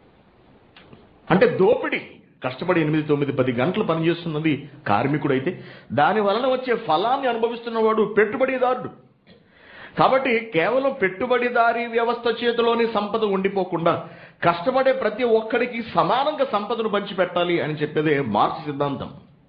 [SPEAKER 1] అంటే దోపిడీ కష్టపడి ఎనిమిది తొమ్మిది పది గంటలు పనిచేస్తున్నది కార్మికుడైతే దాని వలన వచ్చే ఫలాన్ని అనుభవిస్తున్నవాడు పెట్టుబడిదారుడు కాబట్టి కేవలం పెట్టుబడిదారీ వ్యవస్థ చేతిలోని సంపద ఉండిపోకుండా కష్టపడే ప్రతి ఒక్కడికి సమానంగా సంపదను పంచిపెట్టాలి అని చెప్పేదే మార్క్స్ సిద్ధాంతం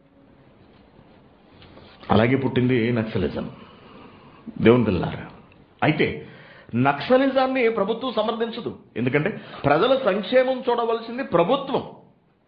[SPEAKER 1] అలాగే పుట్టింది నక్సలిజం దేవుని పిల్లారా అయితే నక్సలిజాన్ని ప్రభుత్వం సమర్థించదు ఎందుకంటే ప్రజల సంక్షేమం చూడవలసింది ప్రభుత్వం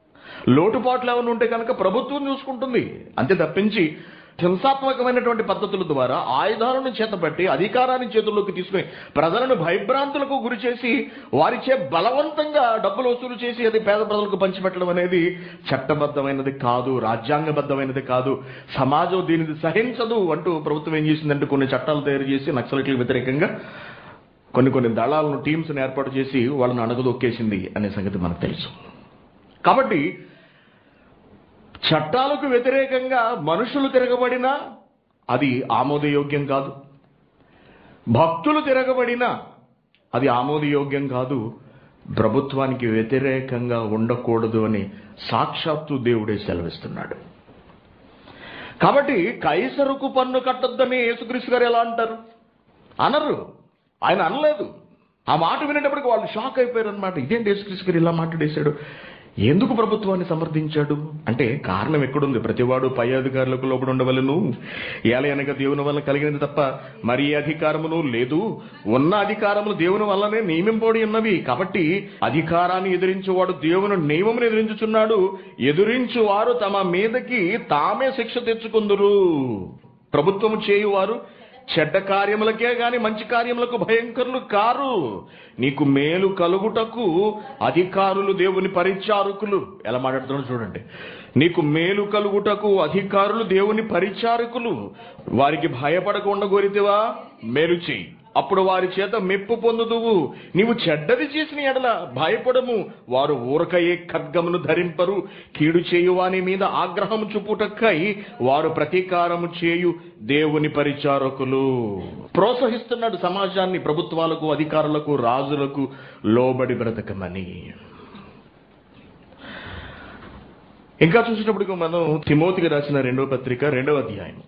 [SPEAKER 1] లోటుపాట్లు ఏమైనా ఉంటే కనుక ప్రభుత్వం చూసుకుంటుంది అంతే తప్పించి హింసాత్మకమైనటువంటి పద్ధతుల ద్వారా ఆయుధాలను చేతపట్టి అధికారాన్ని చేతుల్లోకి తీసుకుని ప్రజలను భయభ్రాంతులకు గురి చేసి వారిచే బలవంతంగా డబ్బులు వసూలు చేసి అది పేద ప్రజలకు పంచిపెట్టడం అనేది చట్టబద్ధమైనది కాదు రాజ్యాంగబద్ధమైనది కాదు సమాజం దీనిని సహించదు అంటూ ప్రభుత్వం ఏం చేసిందంటే కొన్ని చట్టాలు తయారు చేసి నక్సలైట్లకు వ్యతిరేకంగా కొన్ని కొన్ని దళాలను టీమ్స్ని ఏర్పాటు చేసి వాళ్ళని అణగదొక్కేసింది అనే సంగతి మనకు తెలుసు కాబట్టి చట్టాలకు వ్యతిరేకంగా మనుషులు తిరగబడినా అది ఆమోదయోగ్యం కాదు భక్తులు తిరగబడినా అది ఆమోదయోగ్యం కాదు ప్రభుత్వానికి వ్యతిరేకంగా ఉండకూడదు అని సాక్షాత్తు దేవుడే సెలవిస్తున్నాడు కాబట్టి కైసరుకు పన్ను కట్టొద్దని యేసుక్రీస్తు గారు ఎలా అంటారు అనరు ఆయన అనలేదు ఆ మాట వినేటప్పటికి వాళ్ళు షాక్ అయిపోయారు అనమాట ఇదేంటి యేసుక్రీస్తు గారు ఇలా మాట్లాడేశాడు ఎందుకు ప్రభుత్వాన్ని సమర్థించాడు అంటే కారణం ఎక్కడుంది ప్రతివాడు పై అధికారులకు లోపల ఉండవలను ఏలయనగా దేవుని వల్ల కలిగినది తప్ప మరి ఏ అధికారమును లేదు ఉన్న అధికారములు దేవుని వల్లనే నియమింపబడి ఉన్నవి కాబట్టి అధికారాన్ని ఎదిరించేవాడు దేవుని నియమమును ఎదిరించుచున్నాడు ఎదిరించువారు తమ మీదకి తామే శిక్ష తెచ్చుకుందురు ప్రభుత్వము చేయువారు చెడ్డ కార్యములకే గాని మంచి కార్యములకు భయంకరులు కారు నీకు మేలు కలుగుటకు అధికారులు దేవుని పరిచారకులు ఎలా మాట్లాడుతున్నాడు చూడండి నీకు మేలు కలుగుటకు అధికారులు దేవుని పరిచారకులు వారికి భయపడకుండా కోరితేవా మేలు చెయ్యి అప్పుడు వారి చేత మెప్పు పొందుదువు నీవు చెడ్డది చేసిన ఎడల భయపడము వారు ఊరకయే ఖడ్గమును ధరింపరు కీడు చేయు వాని మీద ఆగ్రహం చూపుటక్కై వారు ప్రతీకారము చేయు దేవుని పరిచారకులు ప్రోత్సహిస్తున్నాడు సమాజాన్ని ప్రభుత్వాలకు అధికారులకు రాజులకు లోబడి బ్రతకమని ఇంకా చూసినప్పుడు మనం తిమోతికి రాసిన రెండవ పత్రిక రెండవ అధ్యాయం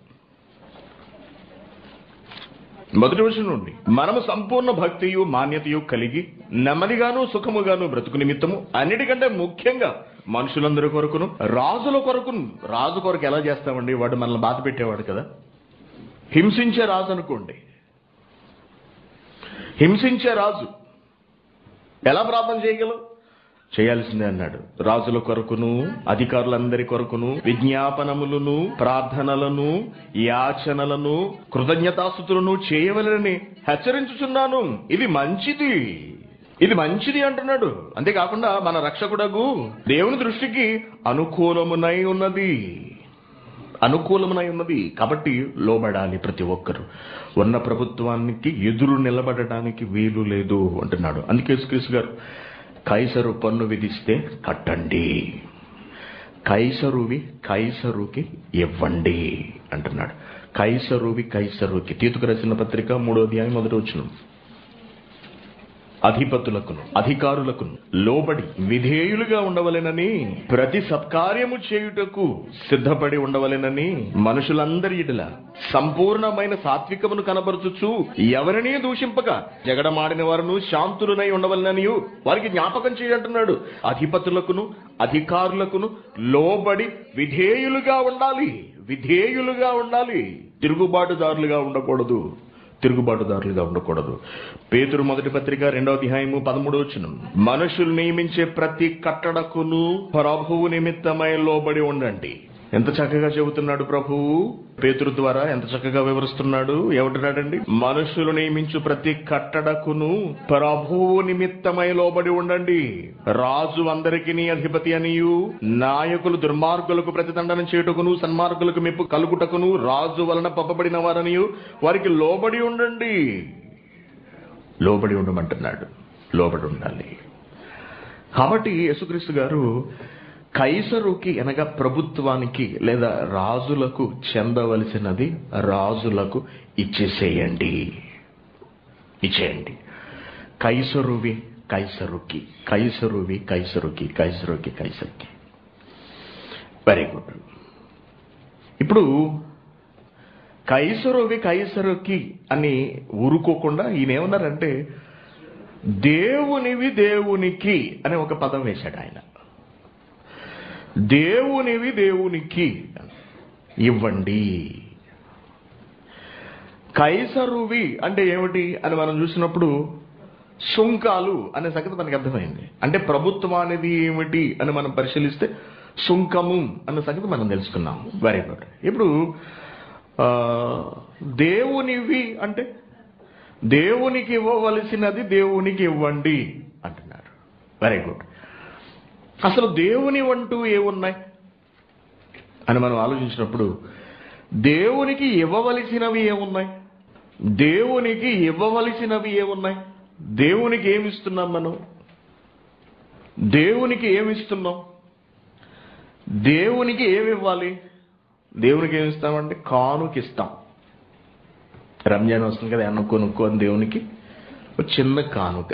[SPEAKER 1] మొదటి విషయం నుండి మనము సంపూర్ణ భక్తియు మాన్యతయు కలిగి నెమ్మదిగాను సుఖముగాను బ్రతుకు నిమిత్తము అన్నిటికంటే ముఖ్యంగా మనుషులందరి కొరకును రాజుల కొరకును రాజు కొరకు ఎలా చేస్తామండి వాడు మనల్ని బాధ పెట్టేవాడు కదా హింసించే రాజు అనుకోండి హింసించే రాజు ఎలా ప్రార్థన చేయగలవు చేయాల్సిందే అన్నాడు రాజుల కొరకును అధికారులందరి కొరకును విజ్ఞాపనములను ప్రార్థనలను యాచనలను కృతజ్ఞతాస్థుతులను చేయవలనని హెచ్చరించుచున్నాను ఇది మంచిది ఇది మంచిది అంటున్నాడు అంతేకాకుండా మన రక్షకుడగు దేవుని దృష్టికి అనుకూలమునై ఉన్నది అనుకూలమునై ఉన్నది కాబట్టి లోబడాలి ప్రతి ఒక్కరు ఉన్న ప్రభుత్వానికి ఎదురు నిలబడడానికి వీలు లేదు అంటున్నాడు అందుకే యేసుక్రీస్తు గారు కైసరు పన్ను విధిస్తే కట్టండి కైసరువి కైసరుకి ఇవ్వండి అంటున్నాడు కైసరువి కైసరుకి తీతుకు రాసిన పత్రిక మూడో అధ్యాయం మొదటి వచ్చిన అధిపతులకును అధికారులకును లోబడి విధేయులుగా ఉండవలెనని ప్రతి సత్కార్యము చేయుటకు సిద్ధపడి ఉండవలెనని మనుషులందరి ఇటల సంపూర్ణమైన సాత్వికమును కనబరుచుచు ఎవరినీ దూషింపక జగడమాడిన వారును శాంతులనై ఉండవలనని వారికి జ్ఞాపకం చేయంటున్నాడు అధిపతులకును అధికారులకును లోబడి విధేయులుగా ఉండాలి విధేయులుగా ఉండాలి తిరుగుబాటుదారులుగా ఉండకూడదు తిరుగుబాటుదారులుగా ఉండకూడదు పేతురు మొదటి పత్రిక రెండవ అధ్యాయము పదమూడు వచ్చిన మనుషులు నియమించే ప్రతి కట్టడకును ప్రభువు నిమిత్తమై లోబడి ఉండండి ఎంత చక్కగా చెబుతున్నాడు ప్రభువు పేతురు ద్వారా ఎంత చక్కగా వివరిస్తున్నాడు ఏమంటున్నాడండి మనుషులు నియమించు ప్రతి కట్టడకును ప్రభువు నిమిత్తమై లోబడి ఉండండి రాజు అందరికీ అధిపతి అనియు నాయకులు దుర్మార్గులకు ప్రతిదండన చేయుటకును సన్మార్గులకు మెప్పు కలుగుటకును రాజు వలన పంపబడిన వారనియు వారికి లోబడి ఉండండి లోబడి ఉండమంటున్నాడు లోబడి ఉండాలి కాబట్టి యేసుక్రీస్తు గారు కైసరుకి అనగా ప్రభుత్వానికి లేదా రాజులకు చెందవలసినది రాజులకు ఇచ్చేసేయండి ఇచ్చేయండి కైసరువి కైసరుకి కైసరువి కైసరుకి కైసరుకి కైసరుకి వెరీ గుడ్ ఇప్పుడు కైసరువి కైసరుకి అని ఊరుకోకుండా ఈయన ఏమన్నారంటే దేవునివి దేవునికి అనే ఒక పదం వేశాడు ఆయన దేవునివి దేవునికి ఇవ్వండి కైసరువి అంటే ఏమిటి అని మనం చూసినప్పుడు సుంకాలు అనే సంగతి మనకి అర్థమైంది అంటే ప్రభుత్వం అనేది ఏమిటి అని మనం పరిశీలిస్తే సుంకము అన్న సంగతి మనం తెలుసుకున్నాం వెరీ గుడ్ ఇప్పుడు ఆ, దేవునివి అంటే దేవునికి ఇవ్వవలసినది దేవునికి ఇవ్వండి అంటున్నారు వెరీ గుడ్ అసలు దేవుని అంటూ ఏమున్నాయి అని మనం ఆలోచించినప్పుడు దేవునికి ఇవ్వవలసినవి ఏమున్నాయి దేవునికి ఇవ్వవలసినవి ఏమున్నాయి దేవునికి ఏమి ఇస్తున్నాం మనం దేవునికి ఏమి ఇస్తున్నాం దేవునికి ఏమి ఇవ్వాలి దేవునికి ఏమి ఇస్తామంటే కానుక ఇస్తాం రంజాన్ వస్తుంది కదా అన్న కొనుక్కో అని దేవునికి ఒక చిన్న కానుక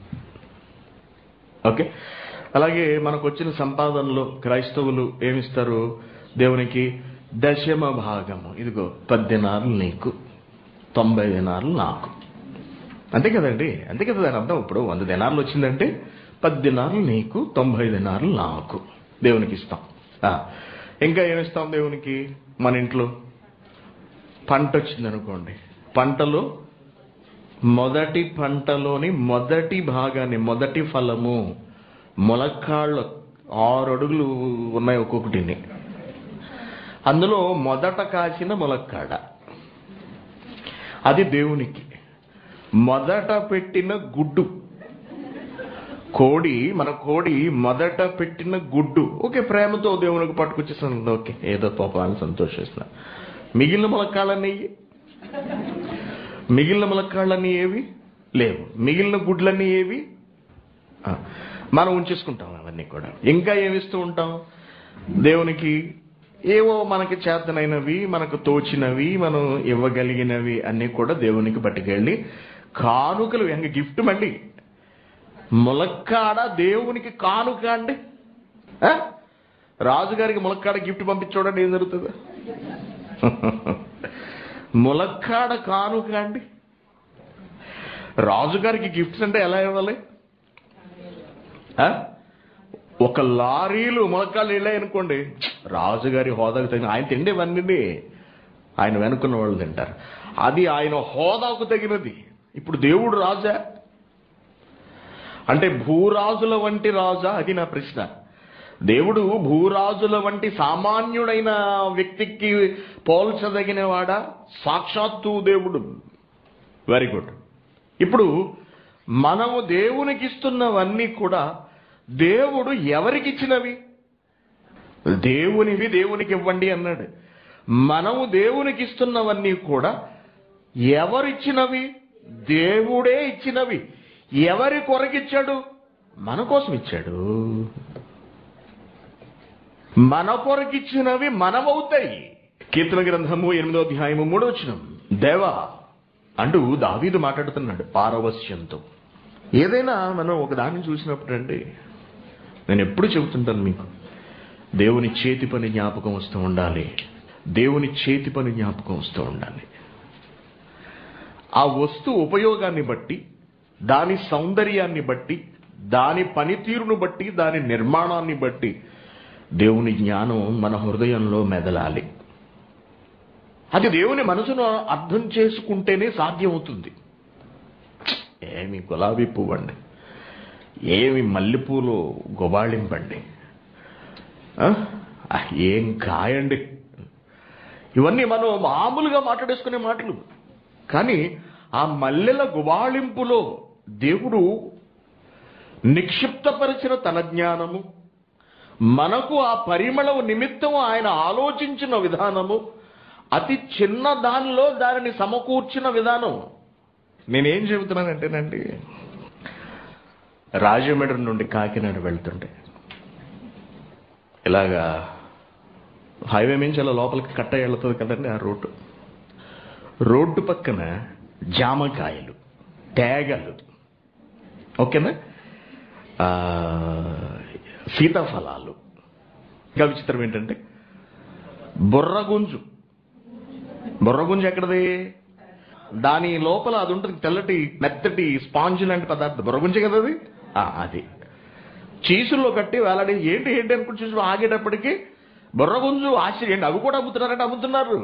[SPEAKER 1] ఓకే అలాగే మనకు వచ్చిన సంపాదనలో క్రైస్తవులు ఏమిస్తారు దేవునికి దశమ భాగము ఇదిగో పది దినాలు నీకు తొంభై దినాలు నాకు అంతే కదండి అంతే కదా దాని అర్థం ఇప్పుడు వంద దినాలు వచ్చిందంటే పది దినాలు నీకు తొంభై దినాలు నాకు దేవునికి ఇస్తాం ఆ, ఇంకా ఏమిస్తాం దేవునికి మన ఇంట్లో పంట వచ్చింది అనుకోండి పంటలో మొదటి పంటలోని మొదటి భాగాన్ని మొదటి ఫలము మొలక్కాళ్ళు ఆరు అడుగులు ఉన్నాయి ఒక్కొక్కటిని అందులో మొదట కాసిన మొలక్కాడ అది దేవునికి మొదట పెట్టిన గుడ్డు కోడి మన కోడి మొదట పెట్టిన గుడ్డు ఓకే ప్రేమతో దేవునికి పట్టుకొచ్చేసాను ఓకే ఏదో పాపాన్ని సంతోషిస్తున్నా మిగిలిన మొలక్కాళ్ళన్నీ మిగిలిన మొలక్కాళ్ళన్నీ ఏవి లేవు మిగిలిన గుడ్లన్నీ ఏవి ఆ, మనం ఉంచేసుకుంటాం అవన్నీ కూడా ఇంకా ఏమిస్తూ ఉంటాం దేవునికి ఏవో మనకి చేతనైనవి మనకు తోచినవి మనం ఇవ్వగలిగినవి అన్నీ కూడా దేవునికి పట్టుకెళ్ళి కానుకలు ఇంక గిఫ్ట్ మళ్ళీ ములక్కాడ దేవునికి కానుక అండి ఆ? రాజుగారికి ములక్కాడ గిఫ్ట్ పంపించూడండి ఏం జరుగుతుంది ములక్కాడ కానుక అండి రాజుగారికి గిఫ్ట్స్ అంటే ఎలా ఇవ్వాలి ఆ? ఒక లారీలు ములక్కాళ్ళు వెళ్ళాయి అనుకోండి రాజుగారి హోదాకు తగిన ఆయన తిండేవన్నీ ఆయన వెనుకున్న వాళ్ళు తింటారు అది ఆయన హోదాకు తగినది ఇప్పుడు దేవుడు రాజా అంటే భూరాజుల వంటి రాజా అది నా ప్రశ్న దేవుడు భూరాజుల వంటి సామాన్యుడైన వ్యక్తికి పోల్చదగిన వాడా సాక్షాత్తు దేవుడు వెరీ గుడ్ ఇప్పుడు మనము దేవునికి ఇస్తున్నవన్నీ కూడా దేవుడు ఎవరికి ఇచ్చినవి దేవునివి దేవునికి ఇవ్వండి అన్నాడు మనము దేవునికి ఇస్తున్నవన్నీ కూడా ఎవరిచ్చినవి దేవుడే ఇచ్చినవి ఎవరి కొరకిచ్చాడు మన కోసం ఇచ్చాడు మన కొరకిచ్చినవి మనమవుతాయి కీర్తన గ్రంథము ఎనిమిదో అధ్యాయము మూడో వచనం దేవా అంటూ దావీదు మాట్లాడుతున్నాడు పారవస్యంతో ఏదైనా మనం ఒక దాన్ని చూసినప్పుడు అండి నేను ఎప్పుడు చెబుతుంటాను మీకు దేవుని చేతి పని జ్ఞాపకం వస్తూ ఉండాలి దేవుని చేతి పని జ్ఞాపకం వస్తూ ఉండాలి ఆ వస్తు ఉపయోగాన్ని బట్టి దాని సౌందర్యాన్ని బట్టి దాని పనితీరును బట్టి దాని నిర్మాణాన్ని బట్టి దేవుని జ్ఞానం మన హృదయంలో మెదలాలి అది దేవుని మనసును అర్థం చేసుకుంటేనే సాధ్యమవుతుంది ఏమి గులాబీ పువ్వు అండి ఏమి మల్లెపూలు గుబాళింపండి ఆ? ఆ, ఏం కాయండి ఇవన్నీ మనం మామూలుగా మాట్లాడేసుకునే మాటలు కానీ ఆ మల్లెల గుబాళింపులో దేవుడు నిక్షిప్తపరిచిన తన జ్ఞానము మనకు ఆ పరిమళం నిమిత్తం ఆయన ఆలోచించిన విధానము అతి చిన్న దానిలో దానిని సమకూర్చిన విధానం నేనేం చెబుతున్నానంటేనండి రాజమండ్రి నుండి కాకినాడ వెళ్తుంటే ఇలాగా హైవే మించి అలా లోపలికి కట్ట వెళ్తుంది కదండి ఆ రోడ్డు రోడ్డు పక్కన జామకాయలు తేగలు ఓకేనా ఆ, సీతాఫలాలు ఇంకా విచిత్రం ఏంటంటే బుర్రగుంజు బుర్రగుంజు ఎక్కడది దాని లోపల అది ఉంటుంది తెల్లటి మెత్తటి స్పాంజ్ లాంటి పదార్థం బుర్రగుంజే కదా అది ఆ, అది చీసుల్లో కట్టి వేలాడి ఏంటి ఏంటి అనుకుంటు చూసి ఆగేటప్పటికి బుర్రగుంజు ఆశ్చర్యం అవి కూడా అమ్ముతున్నారంటే అమ్ముతున్నారు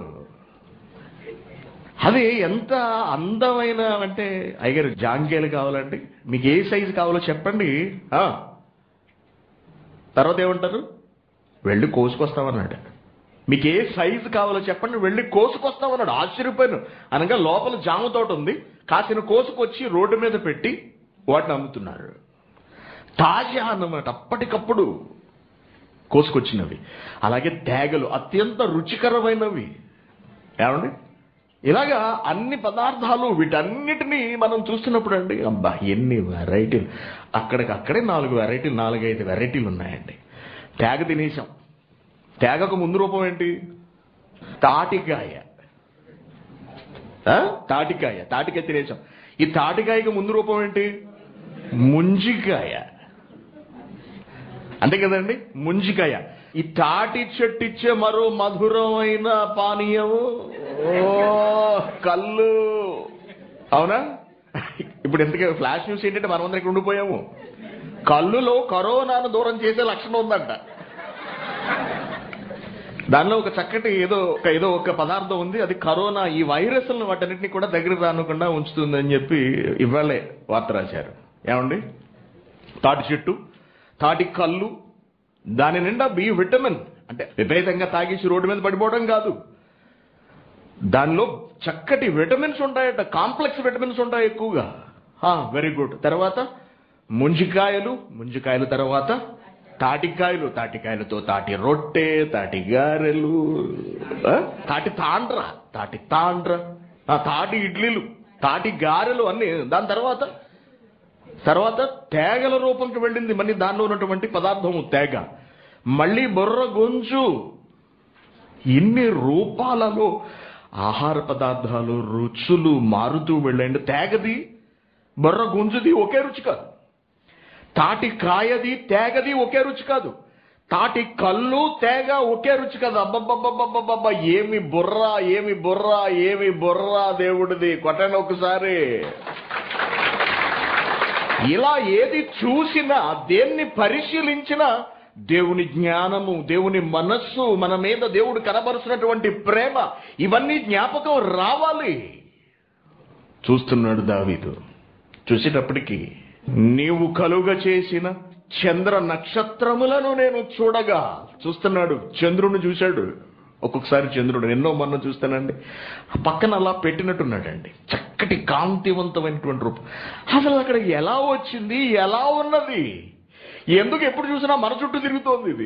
[SPEAKER 1] అది ఎంత అందమైన అంటే అయ్యగారు జాంగేలు కావాలండి మీకు ఏ సైజు కావాలో చెప్పండి ఆ. తర్వాత ఏమంటారు వెళ్ళి కోసుకొస్తామన్నాడు మీకు ఏ సైజు కావాలో చెప్పండి వెళ్ళి కోసుకొస్తామన్నాడు ఆశ్చర్యపోయాను అనగా లోపల జామ తోట ఉంది కాసిన కోసుకొచ్చి రోడ్డు మీద పెట్టి వాటిని అమ్ముతున్నారు తాజా అన్నమాట అప్పటికప్పుడు కోసుకొచ్చినవి అలాగే తేగలు అత్యంత రుచికరమైనవి ఏమండి ఇలాగా అన్ని పదార్థాలు వీటన్నిటినీ మనం చూస్తున్నప్పుడు అండి అబ్బా ఎన్ని వెరైటీలు అక్కడికి అక్కడే నాలుగు వెరైటీలు నాలుగైదు వెరైటీలు ఉన్నాయండి తేగ తినేసాం తేగకు ముందు రూపం ఏంటి తాటికాయ ఆ? తాటికాయ తాటికాయ తినేసాం ఈ తాటికాయకి ముందు రూపం ఏంటి ముంజికాయ అంతే కదండి ముంజికాయ ఈ తాటి చెట్టు ఇచ్చే మరో మధురమైన పానీయము ఓ కళ్ళు అవునా ఇప్పుడు ఎందుకే ఫ్లాష్ న్యూస్ ఏంటంటే మనమందరం ఇక్కడ ఉండిపోయాము కళ్ళులో కరోనాను దూరం చేసే లక్షణం ఉందంట దానిలో ఒక చక్కటి ఏదో ఒక ఏదో ఒక పదార్థం ఉంది అది కరోనా ఈ వైరస్లను వాటన్నిటిని కూడా దగ్గరికి రానకుండా ఉంచుతుందని చెప్పి ఇవాళే వార్త రాశారు ఏమండి తాటి చెట్టు తాటి కళ్ళు దాని నిండా బి విటమిన్ అంటే విపరీతంగా తాగేసి రోడ్డు మీద పడిపోవడం కాదు దానిలో చక్కటి విటమిన్స్ ఉంటాయట కాంప్లెక్స్ విటమిన్స్ ఉంటాయి ఎక్కువగా వెరీ గుడ్ తర్వాత ముంజికాయలు ముంజికాయలు తర్వాత తాటికాయలు తాటికాయలతో తాటి రొట్టె తాటి గారెలు ఆ, తాటి తాండ్ర తాటి తాండ్ర ఆ, తాటి ఇడ్లీలు తాటి గారెలు అన్ని దాని తర్వాత తర్వాత తేగల రూపంకి వెళ్ళింది మళ్ళీ దానిలో ఉన్నటువంటి పదార్థము తేగ మళ్ళీ బొర్ర గొంజు ఇన్ని రూపాలలో ఆహార పదార్థాలు రుచులు మారుతూ వెళ్ళండి తేగది బొర్ర గుంజుది ఒకే రుచి కాదు తాటి కాయది తేగది ఒకే రుచి కాదు తాటి కళ్ళు తేగ ఒకే రుచి కాదు అబ్బబ్బబ్బబ్బబ్బబ్బ ఏమి బుర్ర ఏమి బుర్ర ఏమి బుర్ర దేవుడిది కొట్టండి ఒకసారి ఇలా ఏది చూసినా దేన్ని పరిశీలించినా దేవుని జ్ఞానము దేవుని మనస్సు మన మీద దేవుడు కనబరుచినటువంటి ప్రేమ ఇవన్నీ జ్ఞాపకం రావాలి చూస్తున్నాడు దావీదు చూసేటప్పటికి నీవు కలుగ చేసిన చంద్ర నక్షత్రములను నేను చూడగా చూస్తున్నాడు చంద్రుడిని చూశాడు ఒక్కొక్కసారి చంద్రుడు ఎన్నో మొన్న చూస్తానండి ఆ పక్కన అలా పెట్టినట్టున్నాడండి చక్కటి కాంతివంతమైనటువంటి రూపం అసలు అక్కడ ఎలా వచ్చింది ఎలా ఉన్నది ఎందుకు ఎప్పుడు చూసినా మన చుట్టూ తిరుగుతోంది ఇది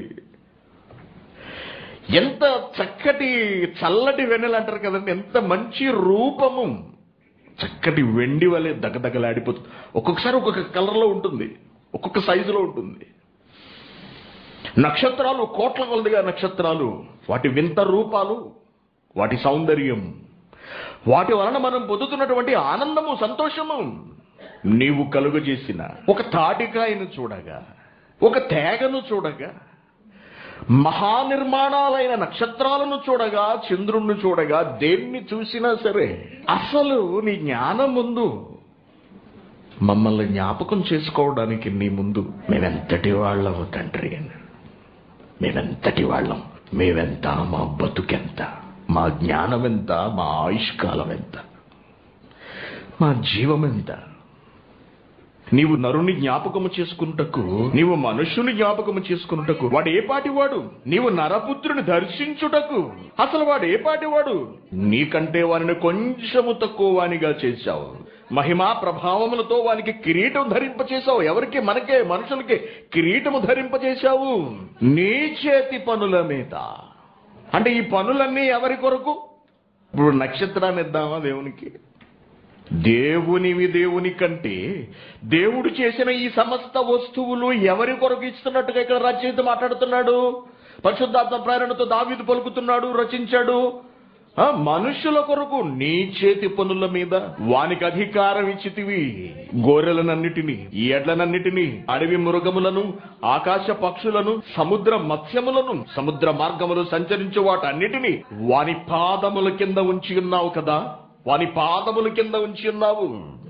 [SPEAKER 1] ఎంత చక్కటి చల్లటి వెన్నెలు అంటారు కదండి ఎంత మంచి రూపము చక్కటి వెండి వలె దగదగలాడిపోతుంది ఒక్కొక్కసారి ఒక్కొక్క కలర్లో ఉంటుంది ఒక్కొక్క సైజులో ఉంటుంది నక్షత్రాలు కోట్ల కొలదిగా నక్షత్రాలు వాటి వింత రూపాలు వాటి సౌందర్యం వాటి వలన మనం పొందుతున్నటువంటి ఆనందము సంతోషము నీవు కలుగజేసిన ఒక తాటికాయను చూడగా ఒక తేగను చూడగా మహానిర్మాణాలైన నక్షత్రాలను చూడగా చంద్రుణ్ణి చూడగా దేన్ని చూసినా సరే అసలు నీ జ్ఞానం ముందు మమ్మల్ని జ్ఞాపకం చేసుకోవడానికి నీ ముందు మేమెంతటి వాళ్ళము తండ్రి మేమెంతటి వాళ్ళం మేవెంత మా బతుకెంత మా జ్ఞానం ఎంత మా ఆయుష్కాలం ఎంత మా జీవం ఎంత నీవు నరుని జ్ఞాపకము చేసుకున్నటకు నీవు మనుష్యుని జ్ఞాపకము చేసుకున్నటకు వాడు ఏ పాటి వాడు నీవు నరపుత్రుని దర్శించుటకు అసలు వాడు ఏ పాటి వాడు నీకంటే వారిని కొంచెము తక్కువ వానిగా చేశావు మహిమా ప్రభావములతో వానికి కిరీటం ధరింపచేశావు ఎవరికి మనకే మనుషులకి కిరీటము ధరింపచేశావు నీ చేతి పనుల మీద అంటే ఈ పనులన్నీ ఎవరి కొరకు ఇప్పుడు నక్షత్రాన్ని ఇద్దామా దేవునికి దేవునివి దేవుని కంటే దేవుడు చేసిన ఈ సమస్త వస్తువులు ఎవరి కొరకు ఇస్తున్నట్టుగా ఇక్కడ రచయిత మాట్లాడుతున్నాడు పరిశుద్ధాత్మ ప్రేరణతో దావీదు పలుకుతున్నాడు రచించాడు ఆ, మనుషుల కొరకు నీ చేతి పనుల మీద వానికి అధికారం ఇచ్చితివి గొర్రెలనన్నిటినీ ఈ ఎడ్లనన్నిటినీ అడవి మృగములను ఆకాశ పక్షులను సముద్ర మత్స్యములను సముద్ర మార్గములు సంచరించే వాటన్నిటినీ వాని పాదముల కింద ఉంచి ఉన్నావు కదా వాని పాదముల కింద ఉంచి ఉన్నావు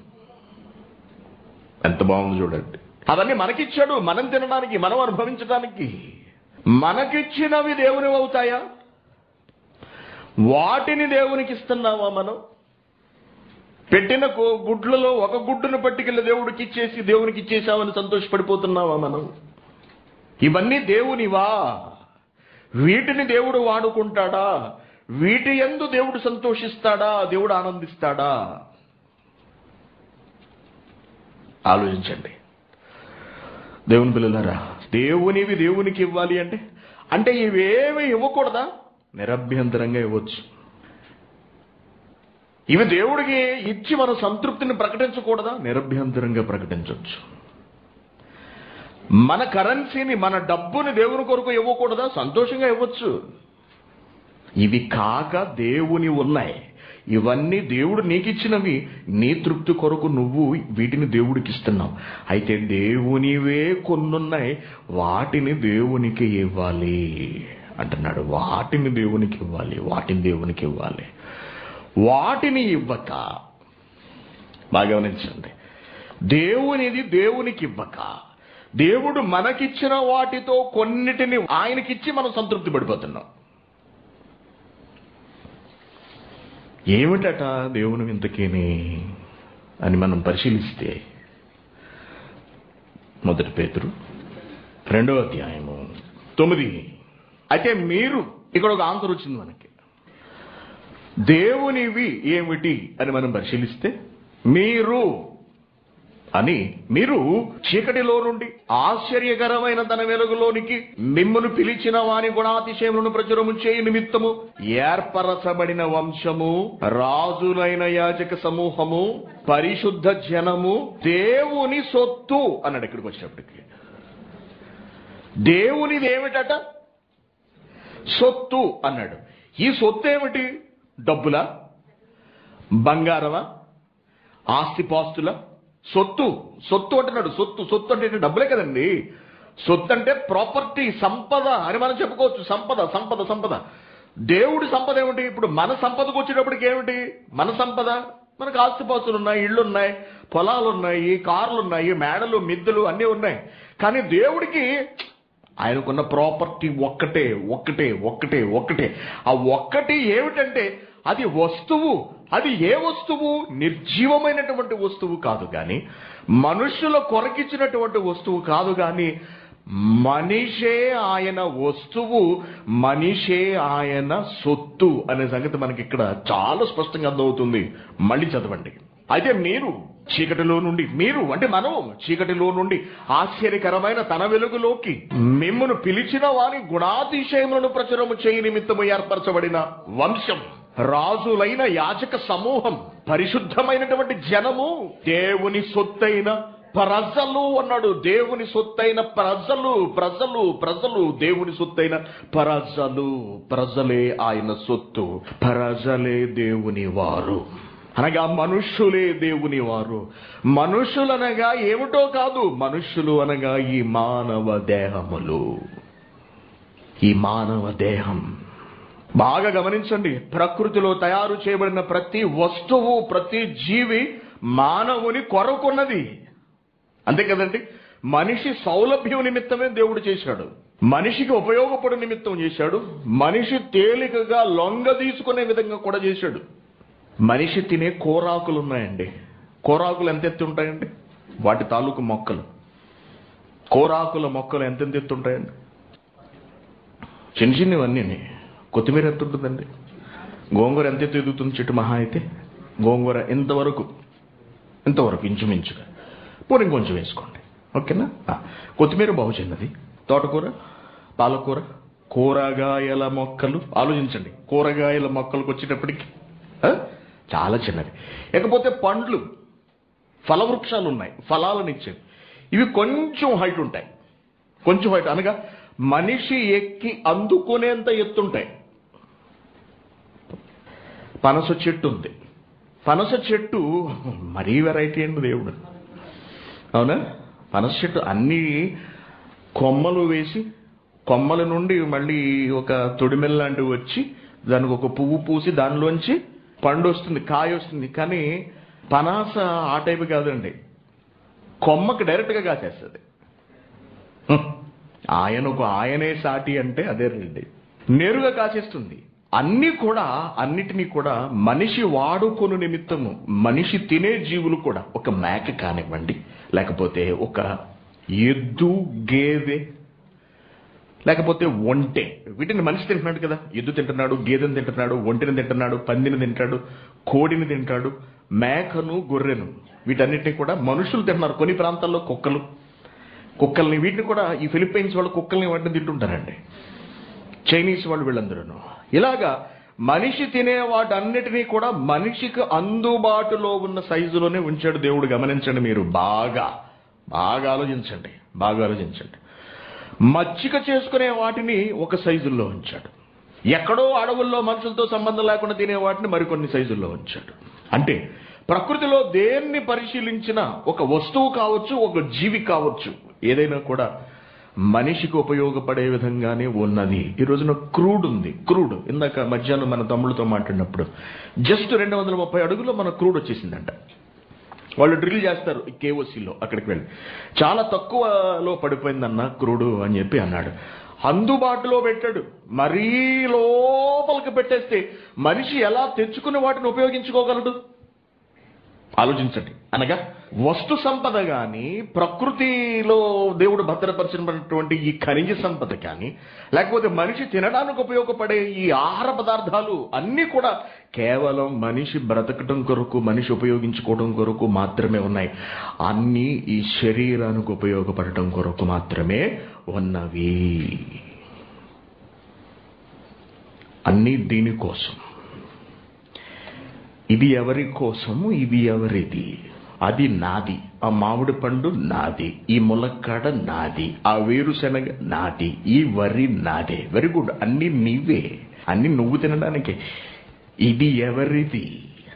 [SPEAKER 1] ఎంత బాగుంది చూడండి అవన్నీ మనకిచ్చాడు మనం తినడానికి మనం అనుభవించడానికి మనకిచ్చినవి దేవుని అవుతాయా వాటిని దేవునికి ఇస్తున్నావా మనం పెట్టిన కో- గుడ్లలో ఒక గుడ్డును పట్టుకెళ్ళి దేవుడికి ఇచ్చేసి దేవునికి ఇచ్చేసామని సంతోషపడిపోతున్నావా మనం ఇవన్నీ దేవునివా వీటిని దేవుడు వాడుకుంటాడా వీటి ఎందు దేవుడు సంతోషిస్తాడా దేవుడు ఆనందిస్తాడా ఆలోచించండి దేవుని పిల్లలారా దేవునివి దేవునికి ఇవ్వాలి అంటే అంటే ఇవేమి ఇవ్వకూడదా నిరభ్యంతరంగా ఇవ్వచ్చు ఇవి దేవుడికి ఇచ్చి మన సంతృప్తిని ప్రకటించకూడదా నిరభ్యంతరంగా ప్రకటించవచ్చు మన కరెన్సీని మన డబ్బుని దేవుని కొరకు ఇవ్వకూడదా సంతోషంగా ఇవ్వచ్చు ఇవి కాక దేవుని ఉన్నాయి ఇవన్నీ దేవుడు నీకు ఇచ్చినవి నీ తృప్తి కొరకు నువ్వు వీటిని దేవుడికి ఇస్తున్నావు అయితే దేవునివే కొన్నున్నాయి వాటిని దేవునికి ఇవ్వాలి అంటున్నాడు వాటిని దేవునికి ఇవ్వాలి వాటిని దేవునికి ఇవ్వాలి వాటిని ఇవ్వక బాగా గమనించండి దేవునిది దేవునికి ఇవ్వక దేవుడు మనకిచ్చిన వాటితో కొన్నిటిని ఆయనకిచ్చి మనం సంతృప్తి పడిపోతున్నాం ఏమిటట దేవుని ఇంతకీని అని మనం పరిశీలిస్తే మొదటి పేతురు రెండవ అధ్యాయము తొమ్మిది అయితే మీరు ఇక్కడ ఒక ఆన్సర్ వచ్చింది మనకి దేవునివి ఏమిటి అని మనం పరిశీలిస్తే మీరు అని మీరు చీకటిలో నుండి ఆశ్చర్యకరమైన తన వెలుగులోనికి మిమ్మును పిలిచిన వాని గుణాతిశయములను ప్రచురము చేయి నిమిత్తము ఏర్పరచబడిన వంశము రాజులైన యాజక సమూహము పరిశుద్ధ జనము దేవుని సొత్తు అన్నాడు ఇక్కడికి వచ్చినప్పటికి దేవునిది ఏమిటట సొత్తు అన్నాడు ఈ సొత్తు ఏమిటి డబ్బులా బంగారమా ఆస్తిపాస్తుల సొత్తు సొత్తు అంటున్నాడు సొత్తు సొత్తు అంటే ఏంటి? డబ్బులే కదండి సొత్తు అంటే ప్రాపర్టీ సంపద అని మనం చెప్పుకోవచ్చు సంపద సంపద సంపద దేవుడి సంపద ఏమిటి ఇప్పుడు మన సంపదకు వచ్చేటప్పటికి ఏమిటి మన సంపద మనకు ఆస్తిపాస్తులు ఉన్నాయి ఇళ్ళు ఉన్నాయి పొలాలు ఉన్నాయి కార్లు ఉన్నాయి మేడలు మిద్దెలు అన్నీ ఉన్నాయి కానీ దేవుడికి ఆయనకున్న ప్రాపర్టీ ఒక్కటే ఒక్కటే ఒక్కటే ఒక్కటే ఆ ఒక్కటి ఏమిటంటే అది వస్తువు అది ఏ వస్తువు నిర్జీవమైనటువంటి వస్తువు కాదు కానీ మనుషుల కొరకిచ్చినటువంటి వస్తువు కాదు కానీ మనిషే ఆయన వస్తువు మనిషే ఆయన సొత్తు అనే సంగతి మనకి ఇక్కడ చాలా స్పష్టంగా అర్థమవుతుంది మళ్ళీ చదవండి అయితే మీరు చీకటిలో నుండి మీరు అంటే మనం చీకటిలో నుండి ఆశ్చర్యకరమైన తన వెలుగులోకి మిమ్మును పిలిచిన వారి గుణాతిశయములను ప్రచురము చేయి నిమిత్తము ఏర్పరచబడిన వంశం రాజులైన యాజక సమూహం పరిశుద్ధమైనటువంటి జనము దేవుని సొత్తైన ప్రజలు అన్నాడు దేవుని సొత్తైన ప్రజలు ప్రజలు ప్రజలు దేవుని సొత్తైన ప్రజలు ప్రజలే ఆయన సొత్తు ప్రజలే దేవుని వారు అనగా మనుష్యులే దేవుని వారు మనుషులనగా ఏమిటో కాదు మనుష్యులు అనగా ఈ మానవ దేహములు ఈ మానవ దేహం బాగా గమనించండి ప్రకృతిలో తయారు చేయబడిన ప్రతి వస్తువు ప్రతి జీవి మానవుని కొరకున్నది అంతే కదండి మనిషి సౌలభ్యం నిమిత్తమే దేవుడు చేశాడు మనిషికి ఉపయోగపడు నిమిత్తం చేశాడు మనిషి తేలికగా లొంగ తీసుకునే విధంగా కూడా చేశాడు మనిషి తినే కూరాకులు ఉన్నాయండి కూరాకులు ఎంత ఎత్తి ఉంటాయండి వాటి తాలూకు మొక్కలు కూరాకుల మొక్కలు ఎంతెంత ఎత్తు ఉంటాయండి చిన్న చిన్నవన్నీ కొత్తిమీర ఎంత ఉంటుందండి గోంగూర ఎంత ఎత్తు ఎదుగుతుంది చెట్టు మహా అయితే గోంగూర ఇంతవరకు ఇంతవరకు ఇంచుమించుగా పోనీ ఇంకొంచెం వేసుకోండి ఓకేనా ఆ, కొత్తిమీర బాగు చిన్నది తోటకూర పాలకూర కూరగాయల మొక్కలు ఆలోచించండి కూరగాయల మొక్కలకు వచ్చేటప్పటికి ఆ, చాలా చిన్నవి ఇకపోతే పండ్లు ఫలవృక్షాలు ఉన్నాయి ఫలాలను ఇచ్చేవి ఇవి కొంచెం హైట్ ఉంటాయి కొంచెం హైట్ అనగా మనిషి ఎక్కి అందుకునేంత ఎత్తుంటాయి పనస చెట్టు ఉంది పనస చెట్టు మరీ వెరైటీ అండి దేవుడు అవునా పనస చెట్టు అన్ని కొమ్మలు వేసి కొమ్మల నుండి మళ్ళీ ఒక తొడిమెల్ లాంటివి వచ్చి దానికి ఒక పువ్వు పూసి దానిలోంచి పండు వస్తుంది కాయ వస్తుంది కానీ పనాస ఆ టైపు కాదండి కొమ్మకి డైరెక్ట్గా కాసేస్తుంది హ్మ్. ఆయనకు ఆయనే సాటి అంటే అదే రండి నేరుగా కాచేస్తుంది అన్ని కూడా అన్నిటినీ కూడా మనిషి వాడుకొను నిమిత్తము మనిషి తినే జీవులు కూడా ఒక మేక కానివ్వండి లేకపోతే ఒక ఎద్దు గేదె లేకపోతే ఒంటె వీటిని మనిషి తింటున్నాడు కదా ఎద్దు తింటున్నాడు గేదెని తింటున్నాడు ఒంటిని తింటున్నాడు పందిని తింటాడు కోడిని తింటాడు మేకను గొర్రెను వీటన్నిటిని కూడా మనుషులు తింటున్నారు కొన్ని ప్రాంతాల్లో కుక్కలు కుక్కల్ని వీటిని కూడా ఈ ఫిలిప్పైన్స్ వాళ్ళు కుక్కల్ని వాటిని తింటుంటారండి చైనీస్ వాళ్ళు వీళ్ళందరూ ఇలాగా మనిషి తినే వాటన్నిటినీ కూడా మనిషికి అందుబాటులో ఉన్న సైజులోనే ఉంచాడు దేవుడు గమనించండి మీరు బాగా బాగా ఆలోచించండి బాగా ఆలోచించండి మచ్చిక చేసుకునే వాటిని ఒక సైజుల్లో ఉంచాడు ఎక్కడో అడవుల్లో మనుషులతో సంబంధం లేకుండా తినే వాటిని మరికొన్ని సైజుల్లో ఉంచాడు అంటే ప్రకృతిలో దేన్ని పరిశీలించినా ఒక వస్తువు కావచ్చు ఒక జీవి కావచ్చు ఏదైనా కూడా మనిషికి ఉపయోగపడే విధంగానే ఉన్నది ఈ రోజున క్రూడ్ ఉంది క్రూడ్ ఇందాక మధ్యాహ్నం మన తమ్ముళ్ళతో మాట్లాడినప్పుడు జస్ట్ రెండు వందల ముప్పై అడుగులో మన క్రూడ్ వచ్చేసిందంట వాళ్ళు డ్రిల్ చేస్తారు ఈ కేఓసీలో అక్కడికి వెళ్ళి చాలా తక్కువలో పడిపోయిందన్న క్రూడు అని చెప్పి అన్నాడు అందుబాటులో పెట్టాడు మరీ లోపలికి పెట్టేస్తే మనిషి ఎలా తెచ్చుకుని వాటిని ఉపయోగించుకోగలడు ఆలోచించండి అనగా వస్తు సంపద గాని ప్రకృతిలో దేవుడు భద్రపరిచినటువంటి ఈ ఖనిజ సంపద కానీ లేకపోతే మనిషి తినడానికి ఉపయోగపడే ఈ ఆహార పదార్థాలు అన్నీ కూడా కేవలం మనిషి బ్రతకటం కొరకు మనిషి ఉపయోగించుకోవడం కొరకు మాత్రమే ఉన్నాయి అన్నీ ఈ శరీరానికి ఉపయోగపడటం కొరకు మాత్రమే ఉన్నవి అన్నీ దీనికోసం ఇది ఎవరి కోసము ఇది ఎవరిది అది నాది ఆ మామిడి పండు నాది ఈ ములక్కాడ నాది ఆ వేరుశనగ నాది ఈ వరి నాదే వెరీ గుడ్ అన్ని నీవే అన్ని నువ్వు తినడానికి ఇది ఎవరిది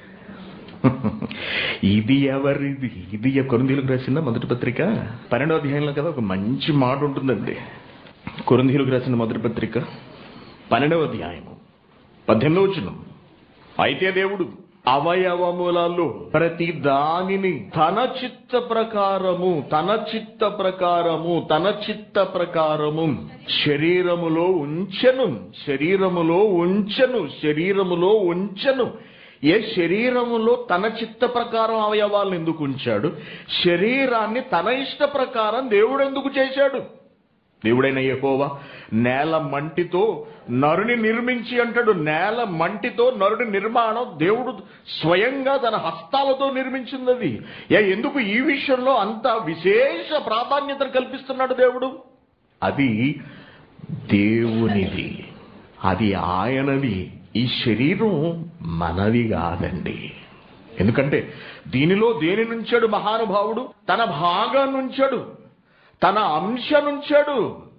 [SPEAKER 1] ఇది ఎవరిది ఇది కొరిందీలకు రాసిన మొదటి పత్రిక పన్నెండో అధ్యాయంలో కదా ఒక మంచి మాట ఉంటుందండి కొరిందీలకు రాసిన మొదటి పత్రిక పన్నెండవ అధ్యాయము పద్దెనిమిదవ వచనం అయితే దేవుడు అవయవములలో ప్రతి దానిని తన చిత్త ప్రకారము తన చిత్త ప్రకారము తన చిత్త ప్రకారము శరీరములో ఉంచెను శరీరములో ఉంచెను శరీరములో ఉంచెను ఏ శరీరములో తన చిత్త ప్రకారం అవయవాలను ఎందుకు ఉంచాడు శరీరాన్ని తన ఇష్ట ప్రకారం దేవుడు ఎందుకు చేశాడు దేవుడైన యెహోవా నేల మంటితో నరుని నిర్మించి అంటాడు నేల మంటితో నరుని నిర్మాణం దేవుడు స్వయంగా తన హస్తాలతో నిర్మించింది ఏ ఎందుకు ఈ విషయంలో అంత విశేష ప్రాధాన్యతను కల్పిస్తున్నాడు దేవుడు అది దేవునిది అది ఆయనది ఈ శరీరం మనది కాదండి ఎందుకంటే దీనిలో దేని నుంచాడు మహానుభావుడు తన భాగం నుంచాడు తన అంశ నుంచాడు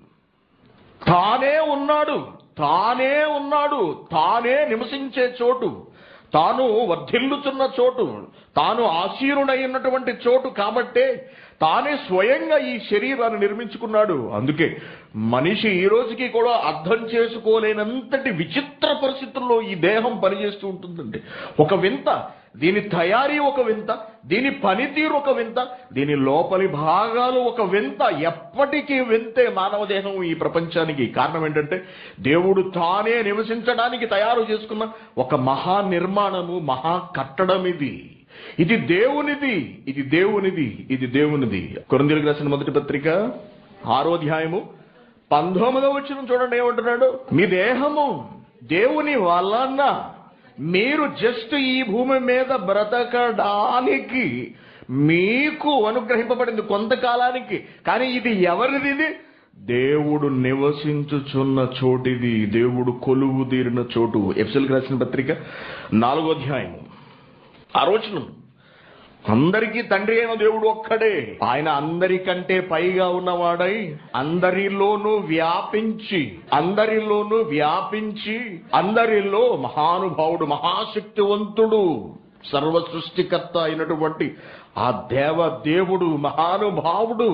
[SPEAKER 1] తానే ఉన్నాడు తానే ఉన్నాడు తానే నివసించే చోటు తాను వర్ధిల్లుతున్న చోటు తాను ఆశీరుడైనటువంటి చోటు కాబట్టే తానే స్వయంగా ఈ శరీరాన్ని నిర్మించుకున్నాడు అందుకే మనిషి ఈ రోజుకి కూడా అర్థం చేసుకోలేనంతటి విచిత్ర పరిస్థితుల్లో ఈ దేహం పనిచేస్తూ ఉంటుందండి ఒక వింత దీని తయారీ ఒక వింత దీని పనితీరు ఒక వింత దీని లోపలి భాగాలు ఒక వింత ఎప్పటికీ వింతే మానవ దేహం ఈ ప్రపంచానికి కారణం ఏంటంటే దేవుడు తానే నివసించడానికి తయారు చేసుకున్న ఒక మహా నిర్మాణము మహా కట్టడం ఇది ఇది దేవునిది ఇది దేవునిది ఇది దేవునిది కొరందీలకు రాసిన మొదటి పత్రిక ఆరో అధ్యాయము పంతొమ్మిదవ వచ్చిన చూడండి ఏమంటున్నాడు మీ దేహము దేవుని వలన మీరు జస్ట్ ఈ భూమి మీద బ్రతకడానికి మీకు అనుగ్రహింపబడింది కొంతకాలానికి కానీ ఇది ఎవరిది ఇది దేవుడు నివసించుచున్న చోటిది దేవుడు కొలువు తీరిన చోటు ఎఫ్సెల్కి రాసిన పత్రిక నాలుగో అధ్యాయం ఆలోచన అందరికీ తండ్రి అయిన దేవుడు ఒక్కడే ఆయన అందరికంటే పైగా ఉన్నవాడై అందరిలోనూ వ్యాపించి అందరిలోనూ వ్యాపించి అందరిలో మహానుభావుడు మహాశక్తివంతుడు సర్వ సృష్టికర్త అయినటువంటి ఆ దేవ దేవుడు మహానుభావుడు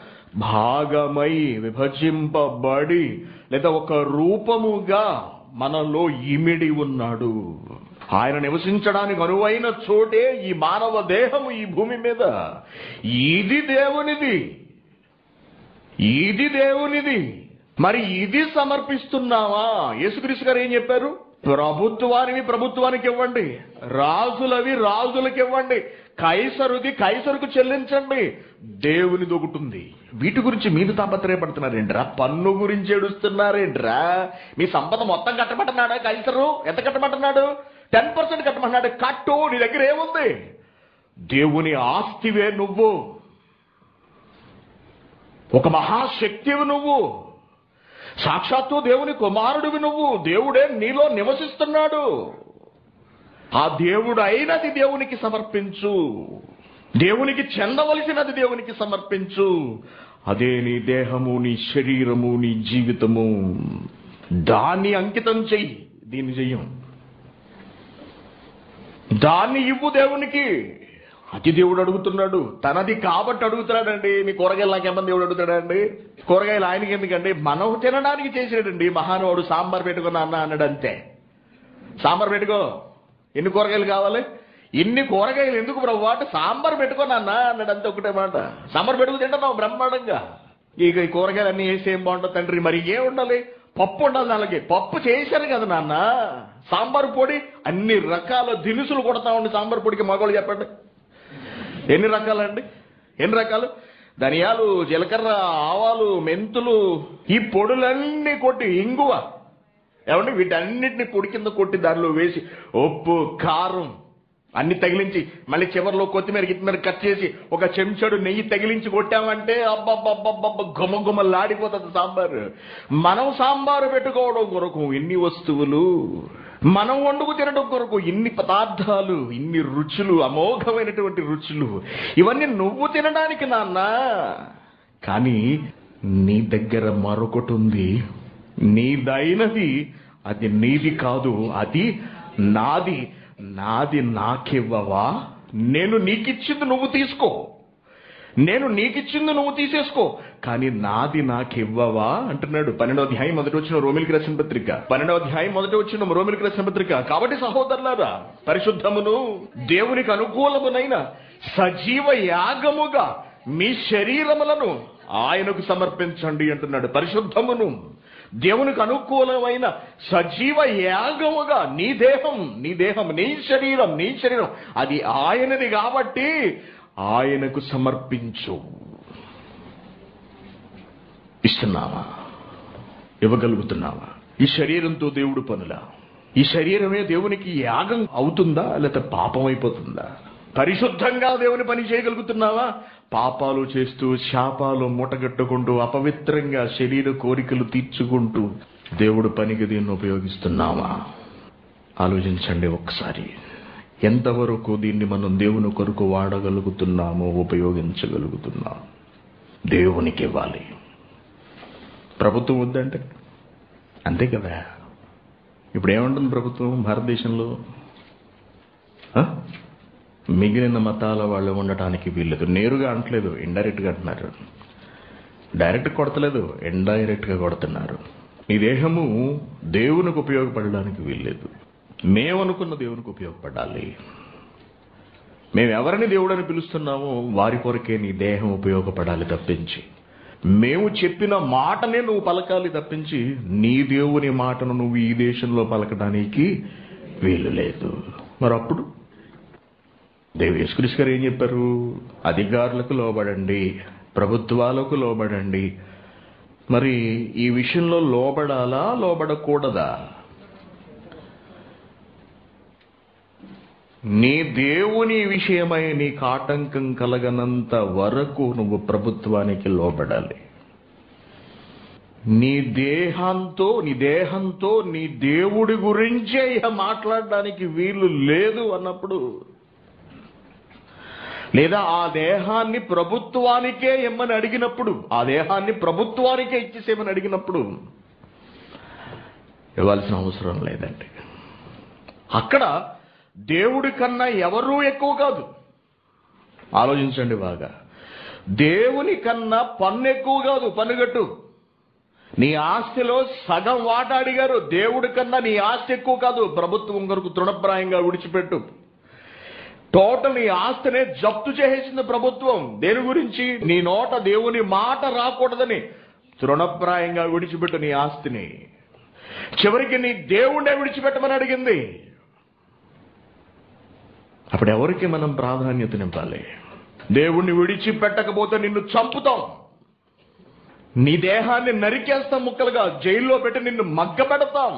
[SPEAKER 1] భాగమై విభజింపబడి లేదా ఒక రూపముగా మనలో ఇమిడి ఉన్నాడు ఆయన నివసించడానికి అనువైన చోటే ఈ మానవ దేహము ఈ భూమి మీద ఇది దేవునిది ఇది దేవునిది మరి ఇది సమర్పిస్తున్నావా యేసుక్రీస్తు గారు ఏం చెప్పారు ప్రభుత్వానివి ప్రభుత్వానికి ఇవ్వండి రాజులవి రాజులకి ఇవ్వండి కైసరుది కైసరుకు చెల్లించండి దేవునిది ఒకటి ఉంది వీటి గురించి మీరు తాపత్రయపడుతున్నారేంట్రా పన్ను గురించి ఏడుస్తున్నారేంట్రా మీ సంపద మొత్తం కట్టమంటున్నాడా కైసరు ఎంత కట్టమంటున్నాడు టెన్ పర్సెంట్ కట్టమంటున్నాడు కట్టు నీ దగ్గర ఏముంది దేవుని ఆస్తివే నువ్వు ఒక మహాశక్తివి నువ్వు సాక్షాత్తు దేవుని కుమారుడివి నువ్వు దేవుడే నీలో నివసిస్తున్నాడు ఆ దేవుడు అయినది దేవునికి సమర్పించు దేవునికి చెందవలసినది దేవునికి సమర్పించు అదే నీ దేహము నీ శరీరము నీ జీవితము దాన్ని అంకితం చెయ్యి దీన్ని చెయ్యం దాన్ని ఇవ్వు దేవునికి అది దేవుడు అడుగుతున్నాడు తనది కాబట్టి అడుగుతున్నాడండి మీ కూరగాయలు నాకేమన్నా దేవుడు అడుగుతాడండి కూరగాయలు ఆయనకి ఎందుకండి మనం తినడానికి చేసాడండి మహానుభావుడు సాంబార్ పెట్టుకున్నా అన్న అన్నాడు అంతే సాంబార్ పెట్టుకో ఎన్ని కూరగాయలు కావాలి ఇన్ని కూరగాయలు ఎందుకు ప్రభు అంటే సాంబార్ పెట్టుకోను అన్న అన్నాడు అంతే ఒకటే మాట సాంబార్ పెట్టుకు తింటున్నావు బ్రహ్మాండంగా ఇక ఈ కూరగాయలు అన్ని వేసి ఏం బాగుంటుంది తండ్రి మరి ఏ ఉండాలి పప్పు ఉండాలి దానికి పప్పు చేశారు కదా నాన్న సాంబార్ పొడి అన్ని రకాల దినుసులు కొడతా ఉండి సాంబార్ పొడికి మగవాళ్ళు చెప్పండి ఎన్ని రకాలండి ఎన్ని రకాలు ధనియాలు జీలకర్ర ఆవాలు మెంతులు ఈ పొడులన్నీ కొట్టి ఇంగువ ఏమండి వీటన్నిటిని పొడి కింద కొట్టి దానిలో వేసి ఉప్పు కారం అన్ని తగిలించి మళ్ళీ చివరిలో కొత్తిమీర గిత్తిమీర కట్ చేసి ఒక చెంచాడు నెయ్యి తగిలించి కొట్టామంటే అబ్బబ్బబ్బబ్బబ్బ గుమ గుమలాడిపోతుంది సాంబారు మనం సాంబారు పెట్టుకోవడం కొరకు ఎన్ని వస్తువులు మనం వండుకు తినడం కొరకు ఇన్ని పదార్థాలు ఇన్ని రుచులు అమోఘమైనటువంటి రుచులు ఇవన్నీ నువ్వు తినడానికి నాన్న కానీ నీ దగ్గర మరొకటి ఉంది నీదైనది అది నీది కాదు అది నాది నాది నాకివ్వవా నేను నీకిచ్చింది నువ్వు తీసుకో నేను నీకిచ్చింది నువ్వు తీసేసుకో కానీ నాది నాకివ్వవా అంటున్నాడు పన్నెండో అధ్యాయం మొదటి వచ్చిన రోమిలికి రాసిన పత్రిక పన్నెండో అధ్యాయం మొదటి వచ్చిన రోమిలికి రాసిన పత్రిక కాబట్టి సహోదరులారా పరిశుద్ధమును దేవునికి అనుకూలమునైన సజీవ యాగముగా మీ శరీరములను ఆయనకు సమర్పించండి అంటున్నాడు పరిశుద్ధమును దేవునికి అనుకూలమైన సజీవ యాగముగా నీ దేహం నీ దేహం నీ శరీరం నీ శరీరం అది ఆయనది కాబట్టి ఆయనకు సమర్పించు ఇస్తున్నావా ఇవ్వగలుగుతున్నావా ఈ శరీరంతో దేవుడు పనులా ఈ శరీరమే దేవునికి యాగం అవుతుందా లేకపోతే పాపం అయిపోతుందా పరిశుద్ధంగా దేవుని పని చేయగలుగుతున్నావా పాపాలు చేస్తూ శాపాలు మూటగట్టుకుంటూ అపవిత్రంగా శరీర కోరికలు తీర్చుకుంటూ దేవుడు పనికి దీన్ని ఉపయోగిస్తున్నావా ఆలోచించండి ఒకసారి ఎంతవరకు దీన్ని మనం దేవుని కొరకు వాడగలుగుతున్నామో ఉపయోగించగలుగుతున్నాం దేవునికి ఇవ్వాలి ప్రభుత్వం వద్దంటే అంతే కదా ఇప్పుడు ఏముంటుంది ప్రభుత్వం భారతదేశంలో ఆ? మిగిలిన మతాల వాళ్ళు ఉండటానికి వీల్లేదు నేరుగా అంటలేదు ఇండైరెక్ట్గా అంటున్నారు డైరెక్ట్ కొడతలేదు ఇండైరెక్ట్గా కొడుతున్నారు ఈ దేహము దేవునికి ఉపయోగపడడానికి వీల్లేదు మేము అనుకున్న దేవునికి ఉపయోగపడాలి మేము ఎవరిని దేవుడని పిలుస్తున్నామో వారి కొరకే నీ దేహం ఉపయోగపడాలి తప్పించి మేము చెప్పిన మాటనే నువ్వు పలకాలి తప్పించి నీ దేవుని మాటను నువ్వు ఈ దేశంలో పలకడానికి వీలు లేదు మరి అప్పుడు దేవి యేసుక్రీస్తు గారు ఏం చెప్పారు అధికారులకు లోబడండి ప్రభుత్వాలకు లోబడండి మరి ఈ విషయంలో లోబడాలా లోబడకూడదా నీ దేవుని విషయమై నీకు ఆటంకం కలగనంత వరకు నువ్వు ప్రభుత్వానికి లోబడాలి నీ దేహంతో నీ దేహంతో నీ దేవుడి గురించే ఇక మాట్లాడడానికి వీలు లేదు అన్నప్పుడు లేదా ఆ దేహాన్ని ప్రభుత్వానికే ఇమ్మని అడిగినప్పుడు ఆ దేహాన్ని ప్రభుత్వానికే ఇచ్చేసేమని అడిగినప్పుడు ఇవ్వాల్సిన అవసరం లేదండి అక్కడ దేవుడి కన్నా ఎవరూ ఎక్కువ కాదు ఆలోచించండి బాగా దేవుని కన్నా పన్ను ఎక్కువ కాదు పన్నుగట్టు నీ ఆస్తిలో సగం వాటా అడిగారు దేవుడి కన్నా నీ ఆస్తి ఎక్కువ కాదు ప్రభుత్వం కొరకు తృణప్రాయంగా విడిచిపెట్టు టోటల్ నీ ఆస్తినే జప్తు చేసేసింది ప్రభుత్వం దేని గురించి నీ నోట దేవుని మాట రాకూడదని తృణప్రాయంగా విడిచిపెట్టు నీ ఆస్తిని చివరికి నీ దేవుడే విడిచిపెట్టమని అడిగింది అప్పుడు ఎవరికి మనం ప్రాధాన్యతనివ్వాలి దేవుణ్ణి విడిచిపెట్టకపోతే నిన్ను చంపుతాం నీ దేహాన్ని నరికేస్తాం ముక్కలుగా జైల్లో పెట్టి నిన్ను మగ్గ పెడతాం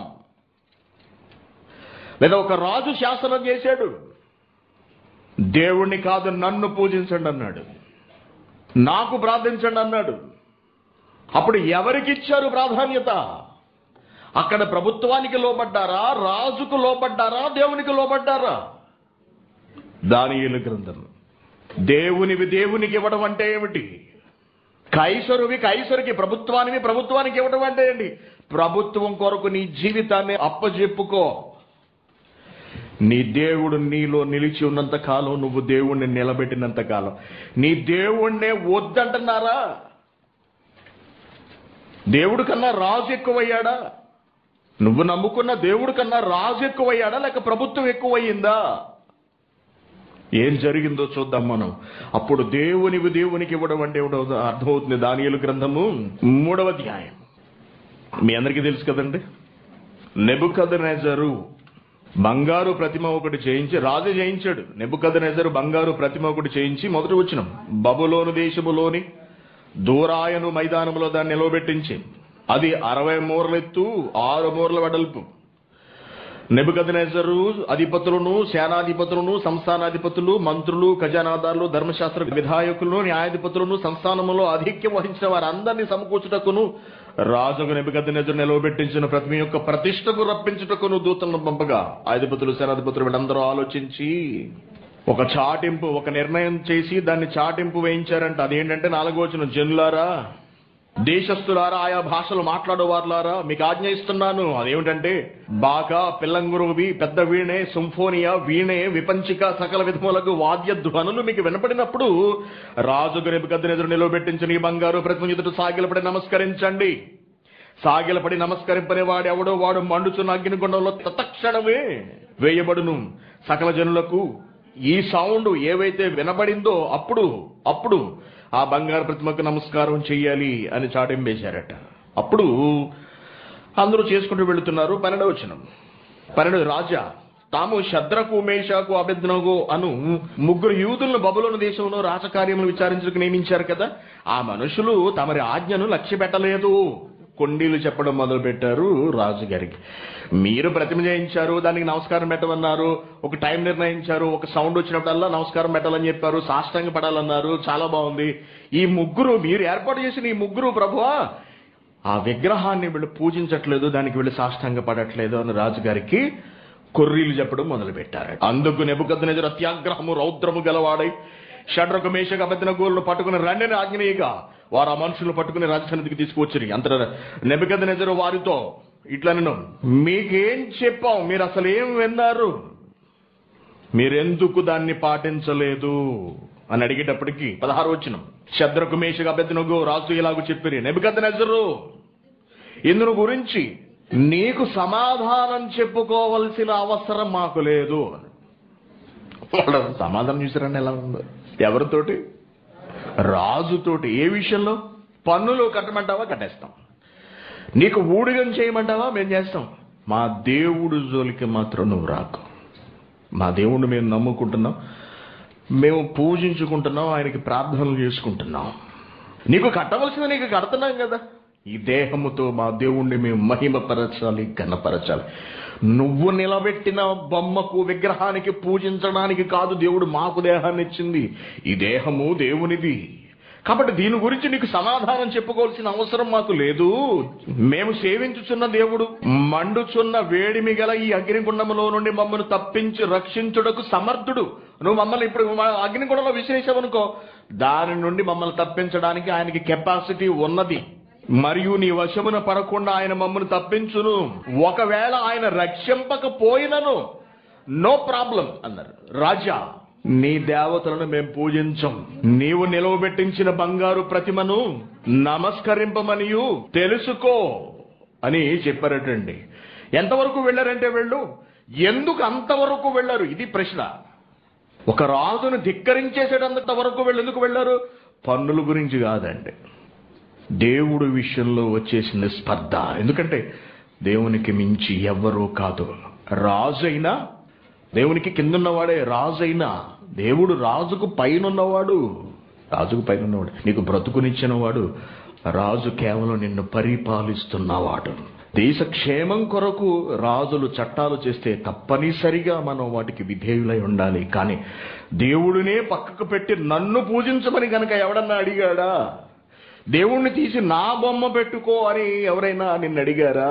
[SPEAKER 1] లేదా ఒక రాజు శాసనం చేశాడు దేవుణ్ణి కాదు నన్ను పూజించండి అన్నాడు నాకు ప్రార్థించండి అన్నాడు అప్పుడు ఎవరికి ఇచ్చారు ప్రాధాన్యత అక్కడ ప్రభుత్వానికి లోబడ్డారా రాజుకు లోబడ్డారా దేవునికి లోబడ్డారా దానియేలు గ్రంథం దేవునివి దేవునికి ఇవ్వడం అంటే ఏమిటి కైసరువి కైసరికి ప్రభుత్వానివి ప్రభుత్వానికి ఇవ్వడం అంటే ఏంటి ప్రభుత్వం కొరకు నీ జీవితాన్ని అప్పజెప్పుకో నీ దేవుడు నీలో నిలిచి ఉన్నంత కాలం నువ్వు దేవుణ్ణి నిలబెట్టినంత కాలం నీ దేవుణ్ణే వద్దంటున్నారా దేవుడు కన్నా రాజు ఎక్కువయ్యాడా నువ్వు నమ్ముకున్న దేవుడు కన్నా రాజు ఎక్కువయ్యాడా లేక ప్రభుత్వం ఎక్కువయ్యిందా ఏం జరిగిందో చూద్దాం మనం అప్పుడు దేవునివి దేవునికి ఇవ్వడం అంటే ఏమిటో అర్థమవుతుంది దానియలు గ్రంథము మూడవ అధ్యాయం మీ అందరికీ తెలుసు కదండి నెబుకదనెజరు బంగారు ప్రతిమ ఒకటి చేయించి రాజు చేయించాడు నెబుకదనెజరు బంగారు ప్రతిమ ఒకటి చేయించి మొదటి వచ్చిన బబులోను దేశములోని దూరాయను మైదానములో దాన్ని నిలవబెట్టించి అది అరవై మూరల ఎత్తు ఆరు మూరల వెడల్పు నెబుకదనెజరు అధిపతులను సేనాధిపతులను సంస్థానాధిపతులు మంత్రులు ఖజానాదారులు ధర్మశాస్త్ర విధాయకులను న్యాయాధిపతులను సంస్థానములో ఆధిక్యం వహించిన వారందరినీ సమకూర్చుటకును రాజుకు నెబుకదనెజరు నిలవబెట్టించిన ప్రతిమ యొక్క ప్రతిష్టకు రప్పించుటకును దూతలను పంపగా అధిపతులు సేనాధిపతులు వీళ్ళందరూ ఆలోచించి ఒక చాటింపు ఒక నిర్ణయం చేసి దాన్ని చాటింపు వేయించారంట అదేంటంటే నాలుగోచిన జనులారా దేశస్థులారా ఆయా భాషలు మాట్లాడేవారులారా మీకు ఆజ్ఞ ఇస్తున్నాను అదేమిటంటే బాకా పిల్లంగురువి పెద్ద వీణే సింఫోనియా వీణే విపంచిక సకల విధములకు వాద్య ధ్వనులు మీకు వినపడినప్పుడు రాజుకు నెబుకద్దెనెదురు నిలవబెట్టించిన ఈ బంగారు ప్రతిమ ఎదుట సాగిలపడి నమస్కరించండి సాగిలపడి నమస్కరింపని వాడు ఎవడో వాడు మండుచున్న అగ్నిగుండంలో తత్క్షణమే వేయబడును సకల జనులకు ఈ సౌండ్ ఏవైతే వినబడిందో అప్పుడు అప్పుడు ఆ బంగారు ప్రతిమకు నమస్కారం చెయ్యాలి అని చాటింపేశారట అప్పుడు అందరూ చేసుకుంటూ వెళుతున్నారు పన్నెండవ వచనం పన్నెండు రాజా తాము శద్రకు మేషాకు అభిజ్ఞగు అను ముగ్గురు యూదులను బబులోని దేశంలో రాజకార్యములు విచారించడానికి నియమించారు కదా ఆ మనుషులు తమరి ఆజ్ఞను లక్ష్య పెట్టలేదు కొండీలు చెప్పడం మొదలు పెట్టారు రాజుగారికి మీరు ప్రతిమ చేయించారు దానికి నమస్కారం పెట్టమన్నారు ఒక టైం నిర్ణయించారు ఒక సౌండ్ వచ్చినప్పుడల్లా నమస్కారం పెట్టాలని చెప్పారు సాష్టాంగ పడాలన్నారు చాలా బాగుంది ఈ ముగ్గురు మీరు ఏర్పాటు చేసిన ఈ ముగ్గురు ప్రభువా ఆ విగ్రహాన్ని వీళ్ళు పూజించట్లేదు దానికి వీళ్ళు సాష్టాంగ పడట్లేదు అని రాజుగారికి కొర్రీలు చెప్పడం మొదలు పెట్టారు అందుకు నెబుకద్దు అత్యాగ్రహము రౌద్రము గలవాడై షడ్రకు మేషక అబద్ధిన గోళ్ళు పట్టుకుని రండిని ఆజ్ఞనీయగా వారు ఆ మనుషులు పట్టుకుని రాజసన్నిధికి తీసుకువచ్చి అంత నెబుకద్దు నెజరు వారితో ఇట్లా నేను మీకేం చెప్పాం మీరు అసలు ఏం విన్నారు మీరెందుకు దాన్ని పాటించలేదు అని అడిగేటప్పటికి పదహారు వచ్చిన శద్రకు మేషకు అభ్యర్థనకు రాజు ఇలాగూ చెప్పిరి నెబుకద్ద నెజరు ఇందును గురించి నీకు సమాధానం చెప్పుకోవలసిన అవసరం మాకు లేదు వాళ్ళ సమాధానం చూసారండి ఎలా ఉందో ఎవరితోటి రాజుతోటి ఏ విషయంలో పన్నులు కట్టమంటావా కట్టేస్తాం నీకు ఊడిగం చేయమంటావా మేము చేస్తాం మా దేవుడు జోలికి మాత్రం నువ్వు రాకు మా దేవుణ్ణి మేము నమ్ముకుంటున్నాం మేము పూజించుకుంటున్నాం ఆయనకి ప్రార్థనలు చేసుకుంటున్నాం నీకు కట్టవలసింది నీకు కడుతున్నాం కదా ఈ దేహముతో మా దేవుణ్ణి మేము మహిమపరచాలి ఘనపరచాలి నువ్వు నిలబెట్టిన బొమ్మకు విగ్రహానికి పూజించడానికి కాదు దేవుడు మాకు దేహాన్ని ఇచ్చింది ఈ దేహము దేవునిది కాబట్టి దీని గురించి నీకు సమాధానం చెప్పుకోవాల్సిన అవసరం మాకు లేదు మేము సేవించుచున్న దేవుడు మండుచున్న వేడిమి గల ఈ అగ్నిగుండములో నుండి మమ్మల్ని తప్పించి రక్షించుటకు సమర్థుడు నువ్వు మమ్మల్ని ఇప్పుడు మా అగ్నిగుండంలో విసిరేసావనుకో దాని నుండి మమ్మల్ని తప్పించడానికి ఆయనకి కెపాసిటీ ఉన్నది మరియు నీ వశమున పడకుండా ఆయన మమ్మల్ని తప్పించును ఒకవేళ ఆయన రక్షింపకపోయినను నో ప్రాబ్లం అన్నారు రాజా నీ దేవతలను మేము పూజించం నీవు నిలవబెట్టించిన బంగారు ప్రతిమను నమస్కరింపమనియు తెలుసుకో అని చెప్పారటండి ఎంతవరకు వెళ్ళారంటే వెళ్ళు ఎందుకు అంతవరకు వెళ్ళారు ఇది ప్రశ్న ఒక రాజును ధిక్కరించేసేటంత వరకు వెళ్ళు ఎందుకు వెళ్ళారు పన్నుల గురించి కాదండి దేవుడు విషయంలో వచ్చేసిన స్పర్ధ ఎందుకంటే దేవునికి మించి ఎవ్వరూ కాదు రాజు అయినా దేవునికి కిందున్నవాడే రాజు అయినా దేవుడు రాజుకు పైనున్నవాడు రాజుకు పైనున్నవాడు నీకు బ్రతుకునిచ్చిన వాడు రాజు కేవలం నిన్ను పరిపాలిస్తున్నవాడు దేశ క్షేమం కొరకు రాజులు చట్టాలు చేస్తే తప్పనిసరిగా మనం వాటికి విధేయులై ఉండాలి కానీ దేవుడినే పక్కకు పెట్టి నన్ను పూజించమని గనక ఎవడన్నా అడిగాడా దేవుణ్ణి తీసి నా బొమ్మ పెట్టుకో అని ఎవరైనా నిన్ను అడిగారా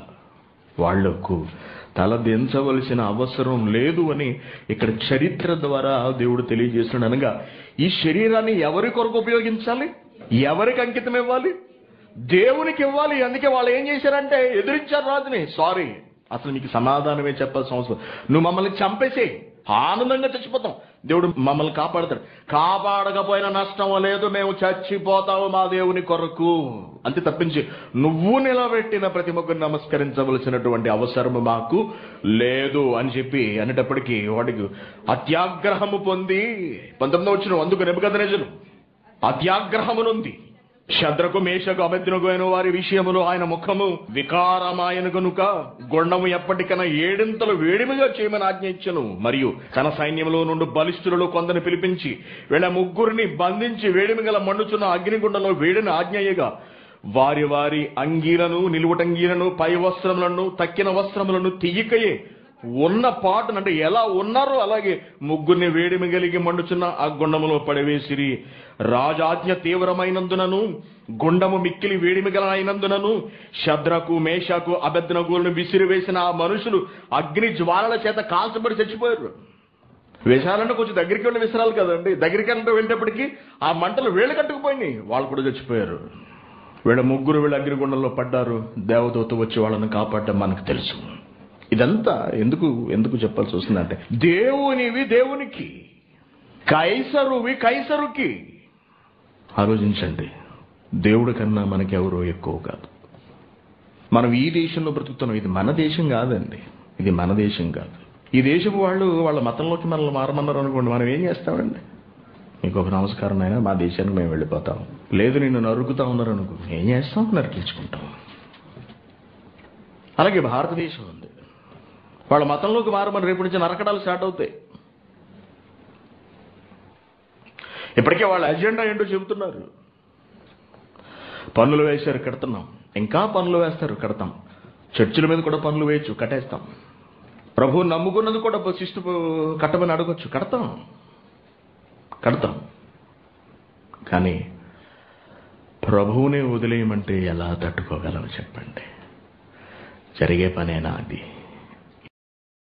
[SPEAKER 1] వాళ్లకు తల దించవలసిన అవసరం లేదు అని ఇక్కడ చరిత్ర ద్వారా దేవుడు తెలియజేస్తున్నాడు అనగా ఈ శరీరాన్ని ఎవరి కొరకు ఉపయోగించాలి ఎవరికి అంకితం ఇవ్వాలి దేవునికి ఇవ్వాలి అందుకే వాళ్ళు ఏం చేశారంటే ఎదిరించారు రాజుని సారీ అసలు నీకు సమాధానమే చెప్పాల్సిన అవసరం నువ్వు మమ్మల్ని చంపేసే ఆనందంగా చచ్చిపోతాం దేవుడు మమ్మల్ని కాపాడతాడు కాపాడకపోయినా నష్టం లేదు మేము చచ్చిపోతాము మా దేవుని కొరకు అంతే తప్పించి నువ్వు నిలబెట్టిన ప్రతి ముగ్గురు నమస్కరించవలసినటువంటి అవసరం మాకు లేదు అని చెప్పి అనేటప్పటికీ వాడికి అత్యాగ్రహము పొంది పంతొమ్మిది వచ్చిన అందుకు నెబుకదనేజను అత్యాగ్రహమునుంది శద్రకు మేషకు అభద్రకు అయిన వారి విషయములో ఆయన ముఖము వికారమాయన గనుక గొండము ఎప్పటికైనా ఏడింతలు వేడిమిగా చేయమని ఆజ్ఞ ఇచ్చను మరియు తన సైన్యంలో నుండి బలిష్ఠులలో కొందరిని పిలిపించి వీళ్ళ ముగ్గురిని బంధించి వేడిమి గల మండుచున్న అగ్నిగుండంలో వేడిని ఆజ్ఞయ్యగా వారి వారి అంగీలను నిలువటంగీలను పై వస్త్రములను తక్కిన వస్త్రములను తీయకయే ఉన్న పాటను అంటే ఎలా ఉన్నారో అలాగే ముగ్గురిని వేడిమి కలిగి మండుచున్న ఆ గుండములో పడవేసిరి రాజాజ్ఞ తీవ్రమైనందునను గుండము మిక్కిలి వేడిమి అయినందునను శద్రకు మేషకు అభద్నగులను విసిరివేసిన ఆ మనుషులు అగ్ని జ్వాలల చేత కాల్చబడి చచ్చిపోయారు విషాలంటే కొంచెం దగ్గరికి వెళ్ళి విసరాలి కదండి దగ్గరికి అంటే వెళ్ళేటప్పటికీ ఆ మంటలు వేళ్ళు కట్టుకుపోయినాయి వాళ్ళు కూడా చచ్చిపోయారు వీళ్ళ ముగ్గురు వీళ్ళ అగ్నిగుండంలో పడ్డారు దేవదూత వచ్చి వాళ్ళని కాపాడడం మనకు తెలుసు ఇదంతా ఎందుకు ఎందుకు చెప్పాల్సి వస్తుందంటే దేవునివి దేవునికి కైసరువి కైసరుకి ఆలోచించండి దేవుడి కన్నా మనకెవరో ఎక్కువ కాదు మనం ఈ దేశంలో బ్రతుకుతున్నాం ఇది మన దేశం కాదండి ఇది మన దేశం కాదు ఈ దేశపు వాళ్ళు వాళ్ళ మతంలోకి మనల్ని మారమన్నారు అనుకోండి మనం ఏం చేస్తామండి మీకు ఒక నమస్కారం అయినా మా దేశానికి మేము వెళ్ళిపోతాం లేదు నిన్ను నరుకుతా ఉన్నారు అనుకో ఏం చేస్తాం నరికించుకుంటాం అలాగే భారతదేశం ఉంది వాళ్ళ మతంలోకి మారమని రేపు నుంచి నరకడాలు స్టార్ట్ అవుతాయి ఇప్పటికే వాళ్ళ అజెండా ఏంటో చెబుతున్నారు పన్నులు వేశారు కడుతున్నాం ఇంకా పన్నులు వేస్తారు కడతాం చర్చిల మీద కూడా పన్నులు వేయచ్చు కట్టేస్తాం ప్రభు నమ్ముకున్నది కూడా శిస్తు కట్టమని అడగొచ్చు కడతాం కడతాం కానీ ప్రభువునే వదిలేయమంటే ఎలా తట్టుకోగలం చెప్పండి జరిగే పనేనా అది